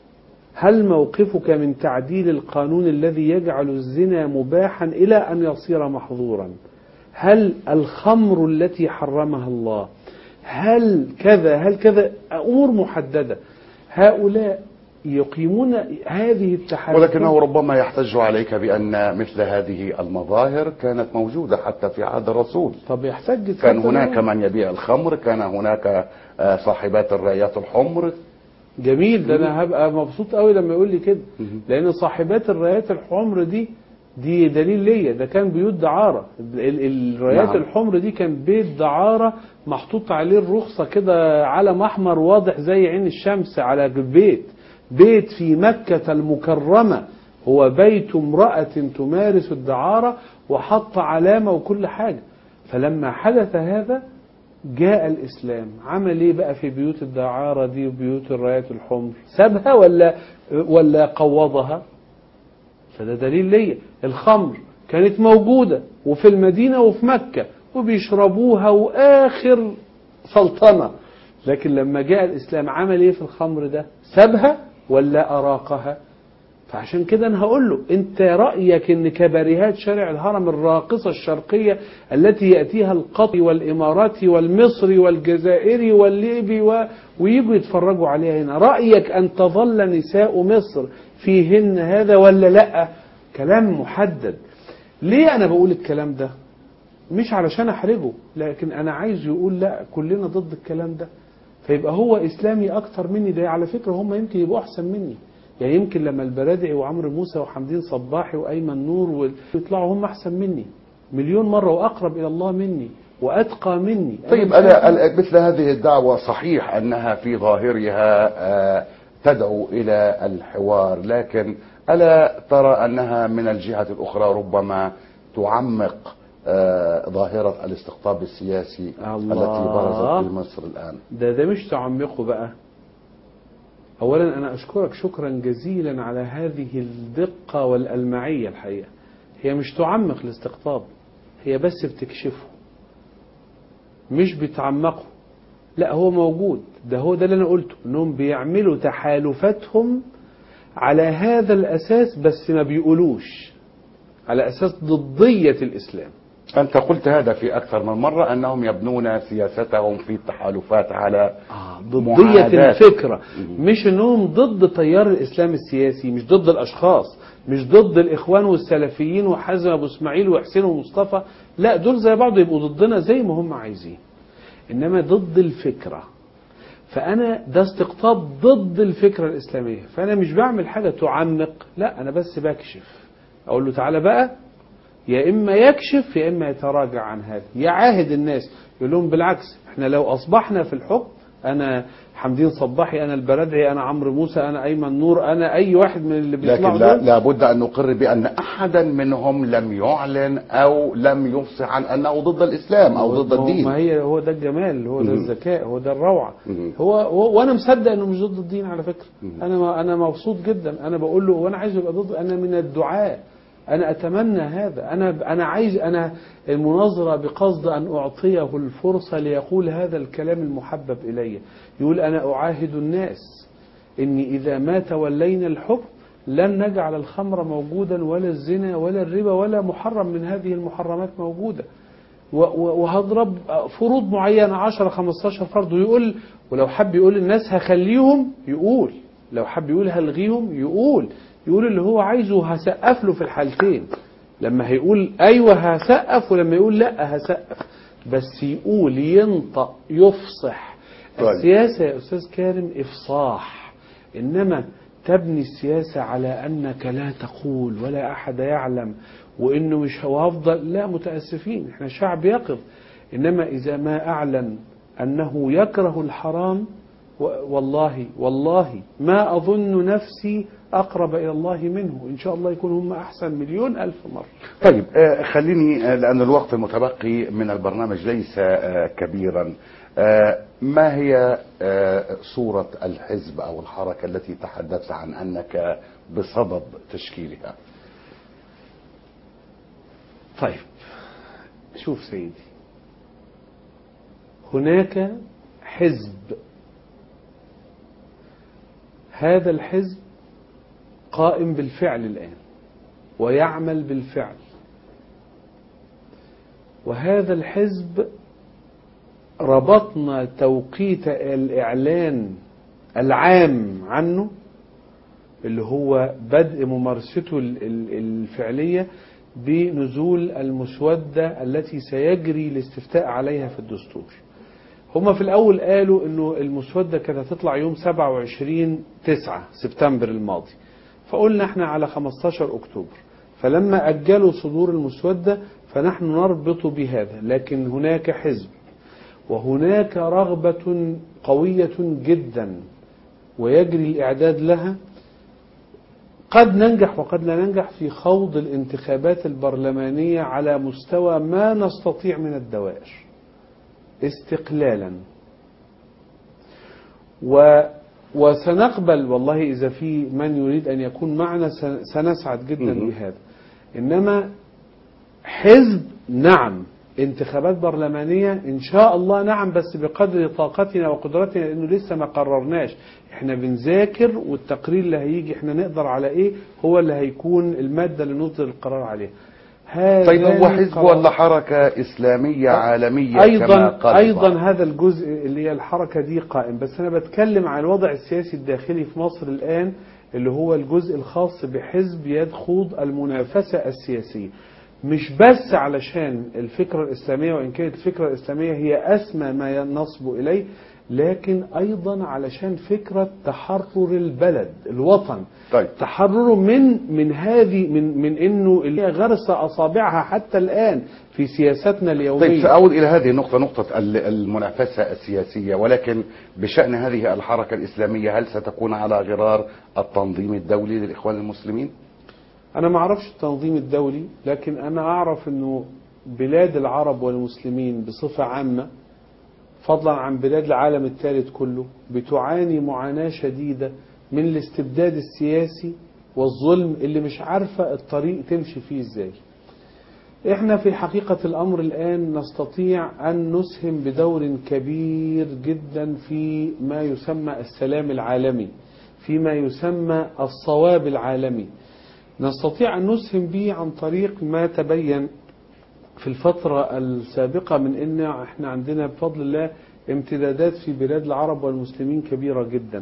هل موقفك من تعديل القانون الذي يجعل الزنا مباحا إلى أن يصير محظورا هل الخمر التي حرمها الله هل كذا هل كذا أمور محددة هؤلاء يقيمون هذه التحالفات ولكنه ربما يحتج عليك بأن مثل هذه المظاهر كانت موجودة حتى في عهد الرسول طب يحتج كان اتفضل. هناك من يبيع الخمر كان هناك آه، صاحبات الرايات الحمر جميل ده انا هبقى مبسوط قوي لما يقول لي كده مهم. لان صاحبات الرايات الحمر دي دي دليل ليا ده كان بيوت دعاره ال- ال- الرايات نعم. الحمر دي كان بيت دعاره محطوط عليه الرخصه كده علم احمر واضح زي عين الشمس على البيت بيت في مكه المكرمه هو بيت امراه تمارس الدعاره وحط علامه وكل حاجه فلما حدث هذا جاء الإسلام عمل إيه بقى في بيوت الدعارة دي وبيوت الرايات الحمر سابها ولا ولا قوضها فده دليل ليا الخمر كانت موجودة وفي المدينة وفي مكة وبيشربوها وآخر سلطنة لكن لما جاء الإسلام عمل إيه في الخمر ده سابها ولا أراقها فعشان كده انا هقول له انت رايك ان كباريهات شارع الهرم الراقصه الشرقيه التي ياتيها القطري والاماراتي والمصري والجزائري والليبي و... ويجوا يتفرجوا عليها هنا رايك ان تظل نساء مصر فيهن هذا ولا لا كلام محدد ليه انا بقول الكلام ده مش علشان احرجه لكن انا عايز يقول لا كلنا ضد الكلام ده فيبقى هو اسلامي اكتر مني ده على فكره هم يمكن يبقوا احسن مني يعني يمكن لما البرادعي وعمرو موسى وحمدين صباحي وايمن نور وال- يطلعوا هم احسن مني مليون مره واقرب الى الله مني واتقى مني طيب مش أنا عارف- أنا- مثل هذه الدعوة صحيح أنها في ظاهرها آه، تدعو إلى الحوار لكن ألا ترى أنها من الجهة الأخرى ربما تعمق آه، ظاهرة الاستقطاب السياسي الله. التي برزت في مصر الآن ده ده مش تعمقه بقى اولا انا اشكرك شكرا جزيلا على هذه الدقه والالمعيه الحقيقه هي مش تعمق الاستقطاب هي بس بتكشفه مش بتعمقه لا هو موجود ده هو ده اللي انا قلته انهم بيعملوا تحالفاتهم على هذا الاساس بس ما بيقولوش على اساس ضديه الاسلام أنت قلت هذا في أكثر من مرة أنهم يبنون سياستهم في التحالفات على آه ضدية معاداة. الفكرة مش انهم ضد تيار الاسلام السياسي مش ضد الاشخاص مش ضد الاخوان والسلفيين وحازم ابو اسماعيل وحسين ومصطفى لا دول زي بعض يبقوا ضدنا زي ما هم عايزين انما ضد الفكرة فانا ده استقطاب ضد الفكرة الاسلامية فانا مش بعمل حاجة تعمق لا انا بس بكشف اقول له تعالى بقى يا اما يكشف يا اما يتراجع عن هذا يعاهد الناس يقول لهم بالعكس احنا لو اصبحنا في الحكم انا حمدين صباحي انا البلدعي انا عمرو موسى انا ايمن نور انا اي واحد من اللي لكن بيطلعوا لا دول لابد أن نقر بأن أحدا منهم لم يعلن أو لم يفصح عن أنه ضد الإسلام أو ضد ما هو- الدين ما هي هو ده الجمال هو ده مم. الذكاء هو ده الروعه مم. هو, هو وانا مصدق انه مش ضد الدين على فكره مم. انا انا مبسوط جدا انا بقول له وانا عايزه يبقى ضد انا من الدعاء أنا أتمنى هذا أنا أنا عايز أنا المناظرة بقصد أن أعطيه الفرصة ليقول هذا الكلام المحبب إلي يقول أنا أعاهد الناس إني إذا ما تولينا الحكم لن نجعل الخمر موجودا ولا الزنا ولا الربا ولا محرم من هذه المحرمات موجودة و- و- وهضرب فروض معينة 10 15 فرض ويقول ولو حب يقول الناس هخليهم يقول لو حب يقول هلغيهم يقول يقول اللي هو عايزه هسقف له في الحالتين لما هيقول ايوه هسقف ولما يقول لا هسقف بس يقول ينطق يفصح طيب. السياسة يا أستاذ كارم إفصاح إنما تبني السياسة على أنك لا تقول ولا أحد يعلم وإنه مش هو أفضل لا متأسفين إحنا شعب يقظ إنما إذا ما أعلن أنه يكره الحرام و- والله والله ما أظن نفسي أقرب إلى الله منه إن شاء الله يكون هم أحسن مليون ألف مرة طيب آه، خليني آه، لأن الوقت المتبقي من البرنامج ليس آه، كبيرا آه، ما هي آه، صورة الحزب أو الحركة التي تحدثت عن أنك بصدد تشكيلها طيب شوف سيدي هناك حزب هذا الحزب قائم بالفعل الآن ويعمل بالفعل وهذا الحزب ربطنا توقيت الإعلان العام عنه اللي هو بدء ممارسته ال- ال- الفعلية بنزول المسودة التي سيجري الاستفتاء عليها في الدستور هما في الأول قالوا أنه المسودة كانت هتطلع يوم 27 9 سبتمبر الماضي فقلنا احنا على 15 أكتوبر فلما أجلوا صدور المسودة فنحن نربط بهذا لكن هناك حزب وهناك رغبة قوية جدا ويجري الإعداد لها قد ننجح وقد لا ننجح في خوض الانتخابات البرلمانية على مستوى ما نستطيع من الدوائر استقلالا و وسنقبل والله إذا في من يريد أن يكون معنا سن- سنسعد جدا مهم. بهذا إنما حزب نعم انتخابات برلمانية إن شاء الله نعم بس بقدر طاقتنا وقدرتنا لأنه لسه ما قررناش احنا بنذاكر والتقرير اللي هيجي احنا نقدر على ايه هو اللي هيكون المادة اللي نصدر القرار عليها هذا طيب هو حزب القرار- ولا حركة إسلامية عالمية كما ايضا قال ايضا البعض؟ هذا الجزء اللي هي الحركه دي قائم بس انا بتكلم عن الوضع السياسي الداخلي في مصر الان اللي هو الجزء الخاص بحزب يخوض المنافسه السياسيه مش بس علشان الفكره الاسلاميه وان كانت الفكره الاسلاميه هي اسمى ما نصب اليه لكن ايضا علشان فكره تحرر البلد الوطن طيب تحرره من من هذه من من انه اللي هي غرس اصابعها حتى الان في سياستنا اليوميه طيب سأعود إلى هذه النقطة نقطة ال- المنافسة السياسية ولكن بشأن هذه الحركة الإسلامية هل ستكون على غرار التنظيم الدولي للإخوان المسلمين؟ أنا ما أعرفش التنظيم الدولي لكن أنا أعرف أنه بلاد العرب والمسلمين بصفة عامة فضلا عن بلاد العالم الثالث كله بتعاني معاناة شديدة من الاستبداد السياسي والظلم اللي مش عارفة الطريق تمشي فيه ازاي احنا في حقيقة الأمر الآن نستطيع أن نسهم بدور كبير جدا في ما يسمى السلام العالمي فيما يسمى الصواب العالمي نستطيع أن نسهم به عن طريق ما تبين في الفترة السابقة من أن احنا عندنا بفضل الله امتدادات في بلاد العرب والمسلمين كبيرة جدا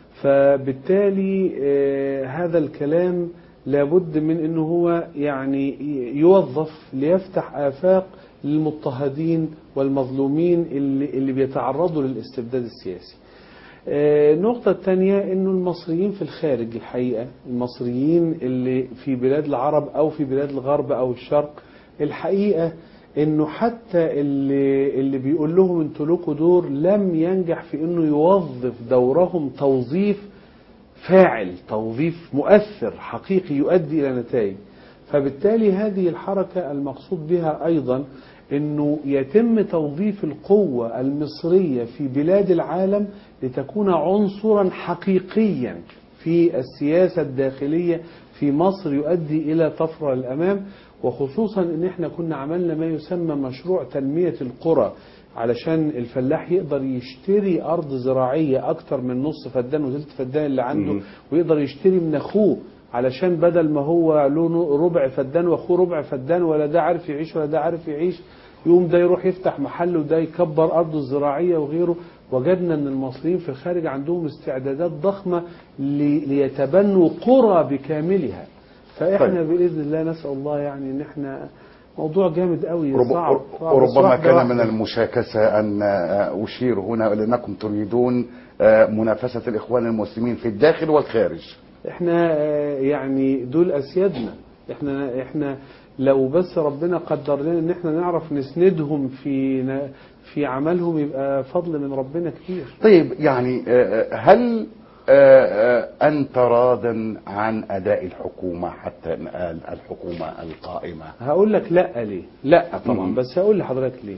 فبالتالي آه، هذا الكلام لابد من أنه هو يعني يوظف ليفتح آفاق للمضطهدين والمظلومين اللي, اللي بيتعرضوا للاستبداد السياسي آه، النقطة الثانية انه المصريين في الخارج الحقيقة المصريين اللي في بلاد العرب او في بلاد الغرب او الشرق الحقيقة انه حتى اللي, اللي بيقول لهم انتوا لكم دور لم ينجح في انه يوظف دورهم توظيف فاعل توظيف مؤثر حقيقي يؤدي الى نتائج فبالتالي هذه الحركة المقصود بها ايضا انه يتم توظيف القوة المصرية في بلاد العالم لتكون عنصرا حقيقيا في السياسة الداخلية في مصر يؤدي إلى طفرة للأمام وخصوصا ان احنا كنا عملنا ما يسمى مشروع تنمية القرى علشان الفلاح يقدر يشتري أرض زراعية أكتر من نص فدان وثلث فدان اللي عنده مم. ويقدر يشتري من أخوه علشان بدل ما هو له ربع فدان واخوه ربع فدان ولا ده عارف يعيش ولا ده عارف يعيش يقوم ده يروح يفتح محل وده يكبر ارضه الزراعيه وغيره وجدنا ان المصريين في الخارج عندهم استعدادات ضخمه لي- ليتبنوا قرى بكاملها فاحنا طيب. باذن الله نسال الله يعني ان احنا موضوع جامد قوي رب- صعب, صعب بس ربما واحدة كان واحدة. من المشاكسة أن آه، أشير هنا لأنكم تريدون آه، منافسة الإخوان المسلمين في الداخل والخارج احنا آه، يعني دول اسيادنا احنا احنا لو بس ربنا قدر لنا ان احنا نعرف نسندهم في ن- في عملهم يبقى فضل من ربنا كتير طيب يعني آه، هل آه، آه، أنت راض عن أداء الحكومة حتى الآن الحكومة القائمة هقول لك لا ليه لا طبعا مم. بس هقول لحضرتك ليه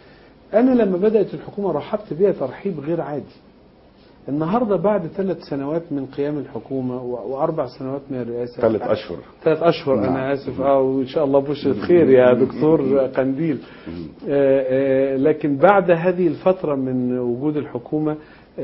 انا لما بدات الحكومه رحبت بيها ترحيب غير عادي النهارده بعد ثلاث سنوات من قيام الحكومه و- واربع سنوات من الرئاسه ثلاث أشهر ثلاث اشهر نعم. انا اسف اه وان شاء الله بشرة خير يا دكتور قنديل آه، آه، لكن بعد هذه الفتره من وجود الحكومه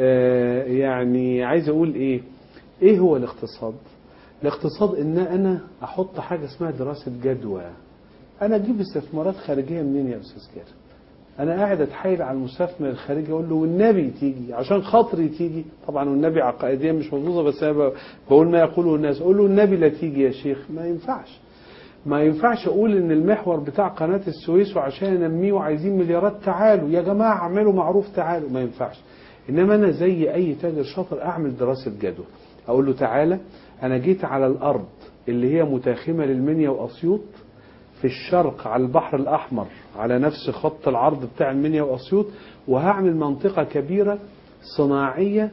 آه، يعني عايز اقول ايه ايه هو الاقتصاد الاقتصاد ان انا احط حاجه اسمها دراسه جدوى انا اجيب استثمارات خارجيه منين يا استاذ كريم انا قاعد اتحايل على المستثمر الخارجي اقول له والنبي تيجي عشان خاطري تيجي طبعا والنبي عقائديا مش مظبوطه بس انا ب- بقول ما يقوله الناس اقول له النبي لا تيجي يا شيخ ما ينفعش ما ينفعش اقول ان المحور بتاع قناه السويس وعشان انميه وعايزين مليارات تعالوا يا جماعه اعملوا معروف تعالوا ما ينفعش انما انا زي اي تاجر شاطر اعمل دراسه جدوى اقول له تعالى انا جيت على الارض اللي هي متاخمه للمنيا واسيوط في الشرق على البحر الأحمر على نفس خط العرض بتاع المنيا وأسيوط وهعمل منطقة كبيرة صناعية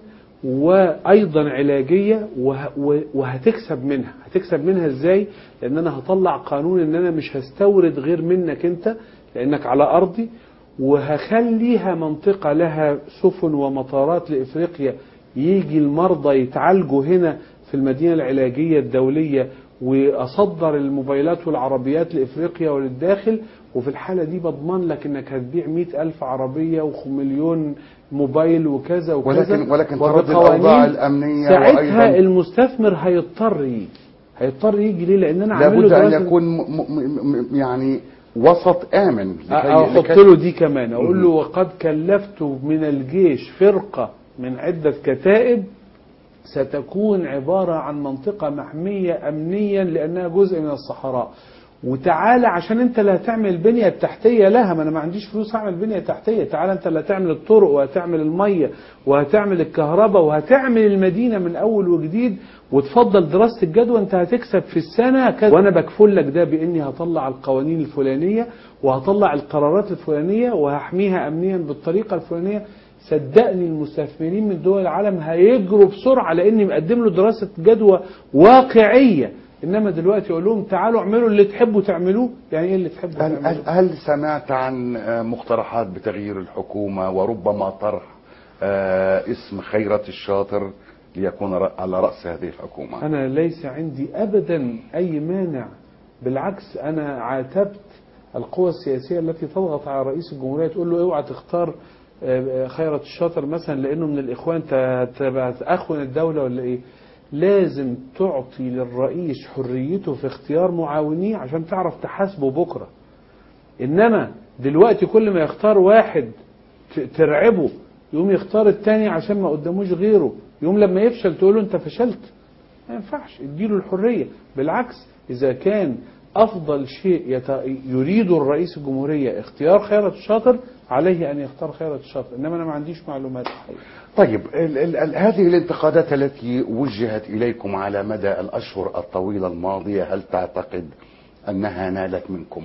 وأيضا علاجية وه- و- وهتكسب منها هتكسب منها إزاي لأن أنا هطلع قانون إن أنا مش هستورد غير منك أنت لأنك على أرضي وهخليها منطقة لها سفن ومطارات لإفريقيا يجي المرضى يتعالجوا هنا في المدينة العلاجية الدولية وأصدر الموبايلات والعربيات لإفريقيا وللداخل وفي الحالة دي بضمن لك إنك هتبيع مئة ألف عربية ومليون موبايل وكذا وكذا ولكن ولكن ترد وبقوانين. الأوضاع الأمنية ساعتها وأيضا المستثمر هيضطر يجي هيضطر يجي ليه لأن أنا عامل لابد له أن دراسة يكون م- م- م- يعني وسط آمن لكي- احط لكي- له دي كمان اقول له مم. وقد كلفت من الجيش فرقه من عده كتائب ستكون عباره عن منطقه محميه امنيا لانها جزء من الصحراء وتعالى عشان انت اللي هتعمل البنيه التحتيه لها ما انا ما عنديش فلوس اعمل بنيه تحتيه تعالى انت اللي هتعمل الطرق وهتعمل الميه وهتعمل الكهرباء وهتعمل المدينه من اول وجديد وتفضل دراسه الجدوى انت هتكسب في السنه كذا وانا بكفل لك ده باني هطلع القوانين الفلانيه وهطلع القرارات الفلانيه وهحميها امنيا بالطريقه الفلانيه صدقني المستثمرين من دول العالم هيجروا بسرعه لاني مقدم له دراسه جدوى واقعيه انما دلوقتي اقول لهم تعالوا اعملوا اللي تحبوا تعملوه يعني ايه اللي تحبوا هل, هل, تعملوه هل سمعت عن آه، مقترحات بتغيير الحكومة وربما طرح آه، اسم خيرة الشاطر ليكون ر- على رأس هذه الحكومة انا ليس عندي ابدا اي مانع بالعكس انا عاتبت القوى السياسيه التي تضغط على رئيس الجمهوريه تقول له اوعى تختار آه، خيرة الشاطر مثلا لانه من الاخوان ت- تبقى تاخون الدوله ولا ايه لازم تعطي للرئيس حريته في اختيار معاونيه عشان تعرف تحاسبه بكره انما دلوقتي كل ما يختار واحد ت- ترعبه يقوم يختار التاني عشان ما قداموش غيره يقوم لما يفشل تقول له انت فشلت ما ينفعش اديله الحريه بالعكس اذا كان افضل شيء يت... يريد الرئيس الجمهوريه اختيار خيرة الشاطر عليه ان يختار خيرة الشاطر انما انا ما عنديش معلومات الحقيقه طيب ال ال ال هذه الانتقادات التي وجهت إليكم على مدى الأشهر الطويلة الماضية هل تعتقد أنها نالت منكم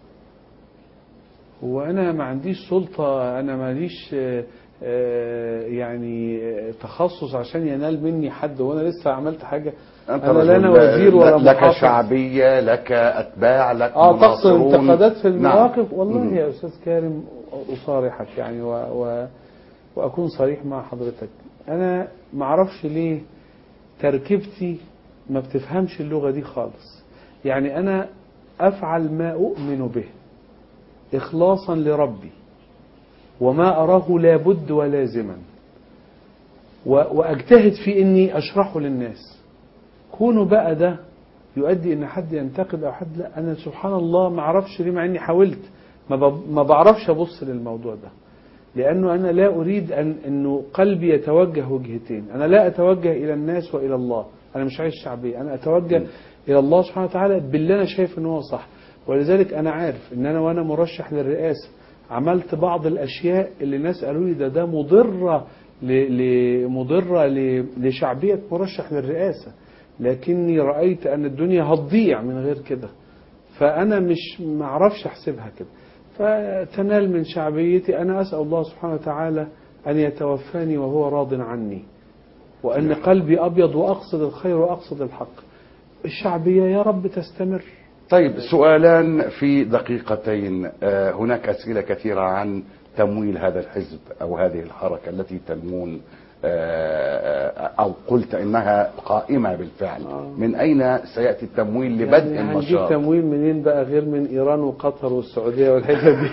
هو انا ما عنديش سلطه انا ماليش آه، آه، يعني آه، تخصص عشان ينال مني حد وانا لسه عملت حاجه أنت انا لا انا رجل وزير ولا لك محافظ شعبية لك أتباع لك اه تقصد مناصرون. انتقادات في نعم. المواقف والله مم. يا استاذ كارم اصارحك يعني و... و... واكون صريح مع حضرتك انا ما اعرفش ليه تركيبتي ما بتفهمش اللغة دي خالص يعني أنا أفعل ما أؤمن به إخلاصا لربي وما أراه لابد ولازما و- وأجتهد في إني أشرحه للناس كونه بقى ده يؤدي إن حد ينتقد أو حد لا أنا سبحان الله ما أعرفش ليه مع إني حاولت ما ب- ما بعرفش أبص للموضوع ده لأنه أنا لا أريد أن أنه قلبي يتوجه وجهتين أنا لا أتوجه إلى الناس وإلى الله أنا مش عايز شعبي أنا أتوجه م. إلى الله سبحانه وتعالى باللي أنا شايف أنه هو صح ولذلك أنا عارف أن أنا وأنا مرشح للرئاسة عملت بعض الأشياء اللي الناس قالوا لي ده ده مضرة ل- ل- مضرة ل- لشعبية مرشح للرئاسة لكني رأيت أن الدنيا هتضيع من غير كده فأنا مش معرفش أحسبها كده فتنال من شعبيتي أنا أسأل الله سبحانه وتعالى أن يتوفاني وهو راض عني وأن قلبي أبيض وأقصد الخير وأقصد الحق الشعبية يا رب تستمر طيب سؤالان في دقيقتين آه، هناك أسئلة كثيرة عن تمويل هذا الحزب أو هذه الحركة التي تنمون آه، أو قلت إنها قائمة بالفعل آه. من أين سيأتي التمويل لبدء يعني هنجيب النشاط تمويل منين بقى غير من إيران وقطر والسعودية والحتت دي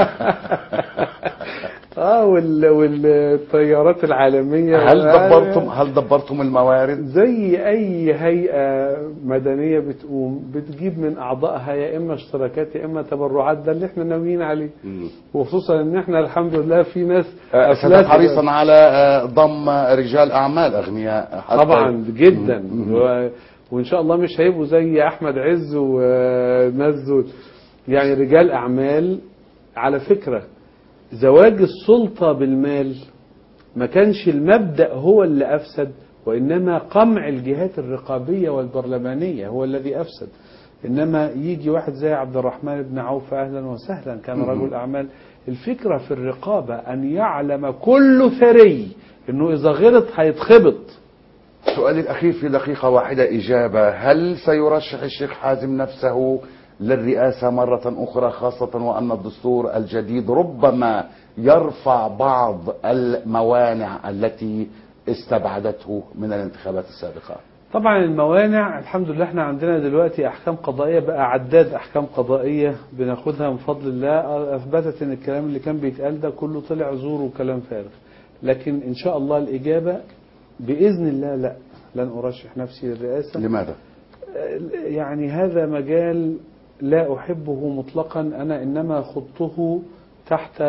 اه وال... والطيارات العالمية هل دبرتم هل دبرتم الموارد زي اي هيئه مدنيه بتقوم بتجيب من اعضائها يا اما اشتراكات يا اما تبرعات ده اللي احنا ناويين عليه مم. وخصوصا ان احنا الحمد لله في ناس آه، أفلاس ستكون حريصا على آه، ضم رجال أعمال أغنياء حتى طبعا جدا مم. و... وان شاء الله مش هيبقوا زي احمد عز وناس دول يعني رجال اعمال على فكره زواج السلطه بالمال ما كانش المبدا هو اللي افسد وانما قمع الجهات الرقابيه والبرلمانيه هو الذي افسد انما يجي واحد زي عبد الرحمن بن عوف اهلا وسهلا كان مم. رجل اعمال الفكره في الرقابه ان يعلم كل ثري انه اذا غلط هيتخبط سؤالي الأخير في دقيقة واحدة إجابة هل سيرشح الشيخ حازم نفسه للرئاسة مرة أخرى خاصة وأن الدستور الجديد ربما يرفع بعض الموانع التي استبعدته من الانتخابات السابقة طبعا الموانع الحمد لله احنا عندنا دلوقتي احكام قضائيه بقى عداد احكام قضائيه بناخدها من فضل الله اثبتت ان الكلام اللي كان بيتقال ده كله طلع زور وكلام فارغ لكن ان شاء الله الاجابه باذن الله لا لن ارشح نفسي للرئاسه لماذا؟ يعني هذا مجال لا احبه مطلقا انا انما خضته تحت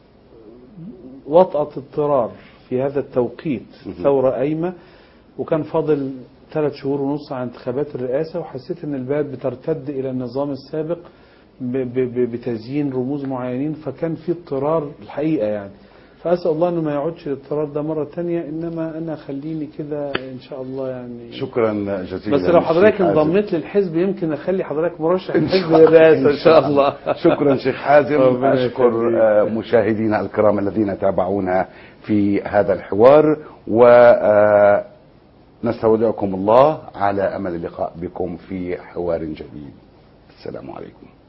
وطأة اضطرار في هذا التوقيت مهم. ثورة قايمة وكان فاضل ثلاث شهور ونص عن انتخابات الرئاسة وحسيت ان البلد بترتد الى النظام السابق ب- ب- ب- بتزيين رموز معينين فكان في اضطرار الحقيقة يعني فأسأل الله انه ما يعودش الاضطرار ده مرة تانية انما انا خليني كده ان شاء الله يعني شكرا جزيلا بس لو حضرتك شيخ حازم. انضميت للحزب يمكن اخلي حضرتك مرشح إن الحزب شاء- للرئاسة ان شاء إن الله شكرا شيخ حازم ربنا أشكر يخليك. آه، مشاهدينا الكرام الذين تابعونا في هذا الحوار ونستودعكم الله على أمل اللقاء بكم في حوار جديد السلام عليكم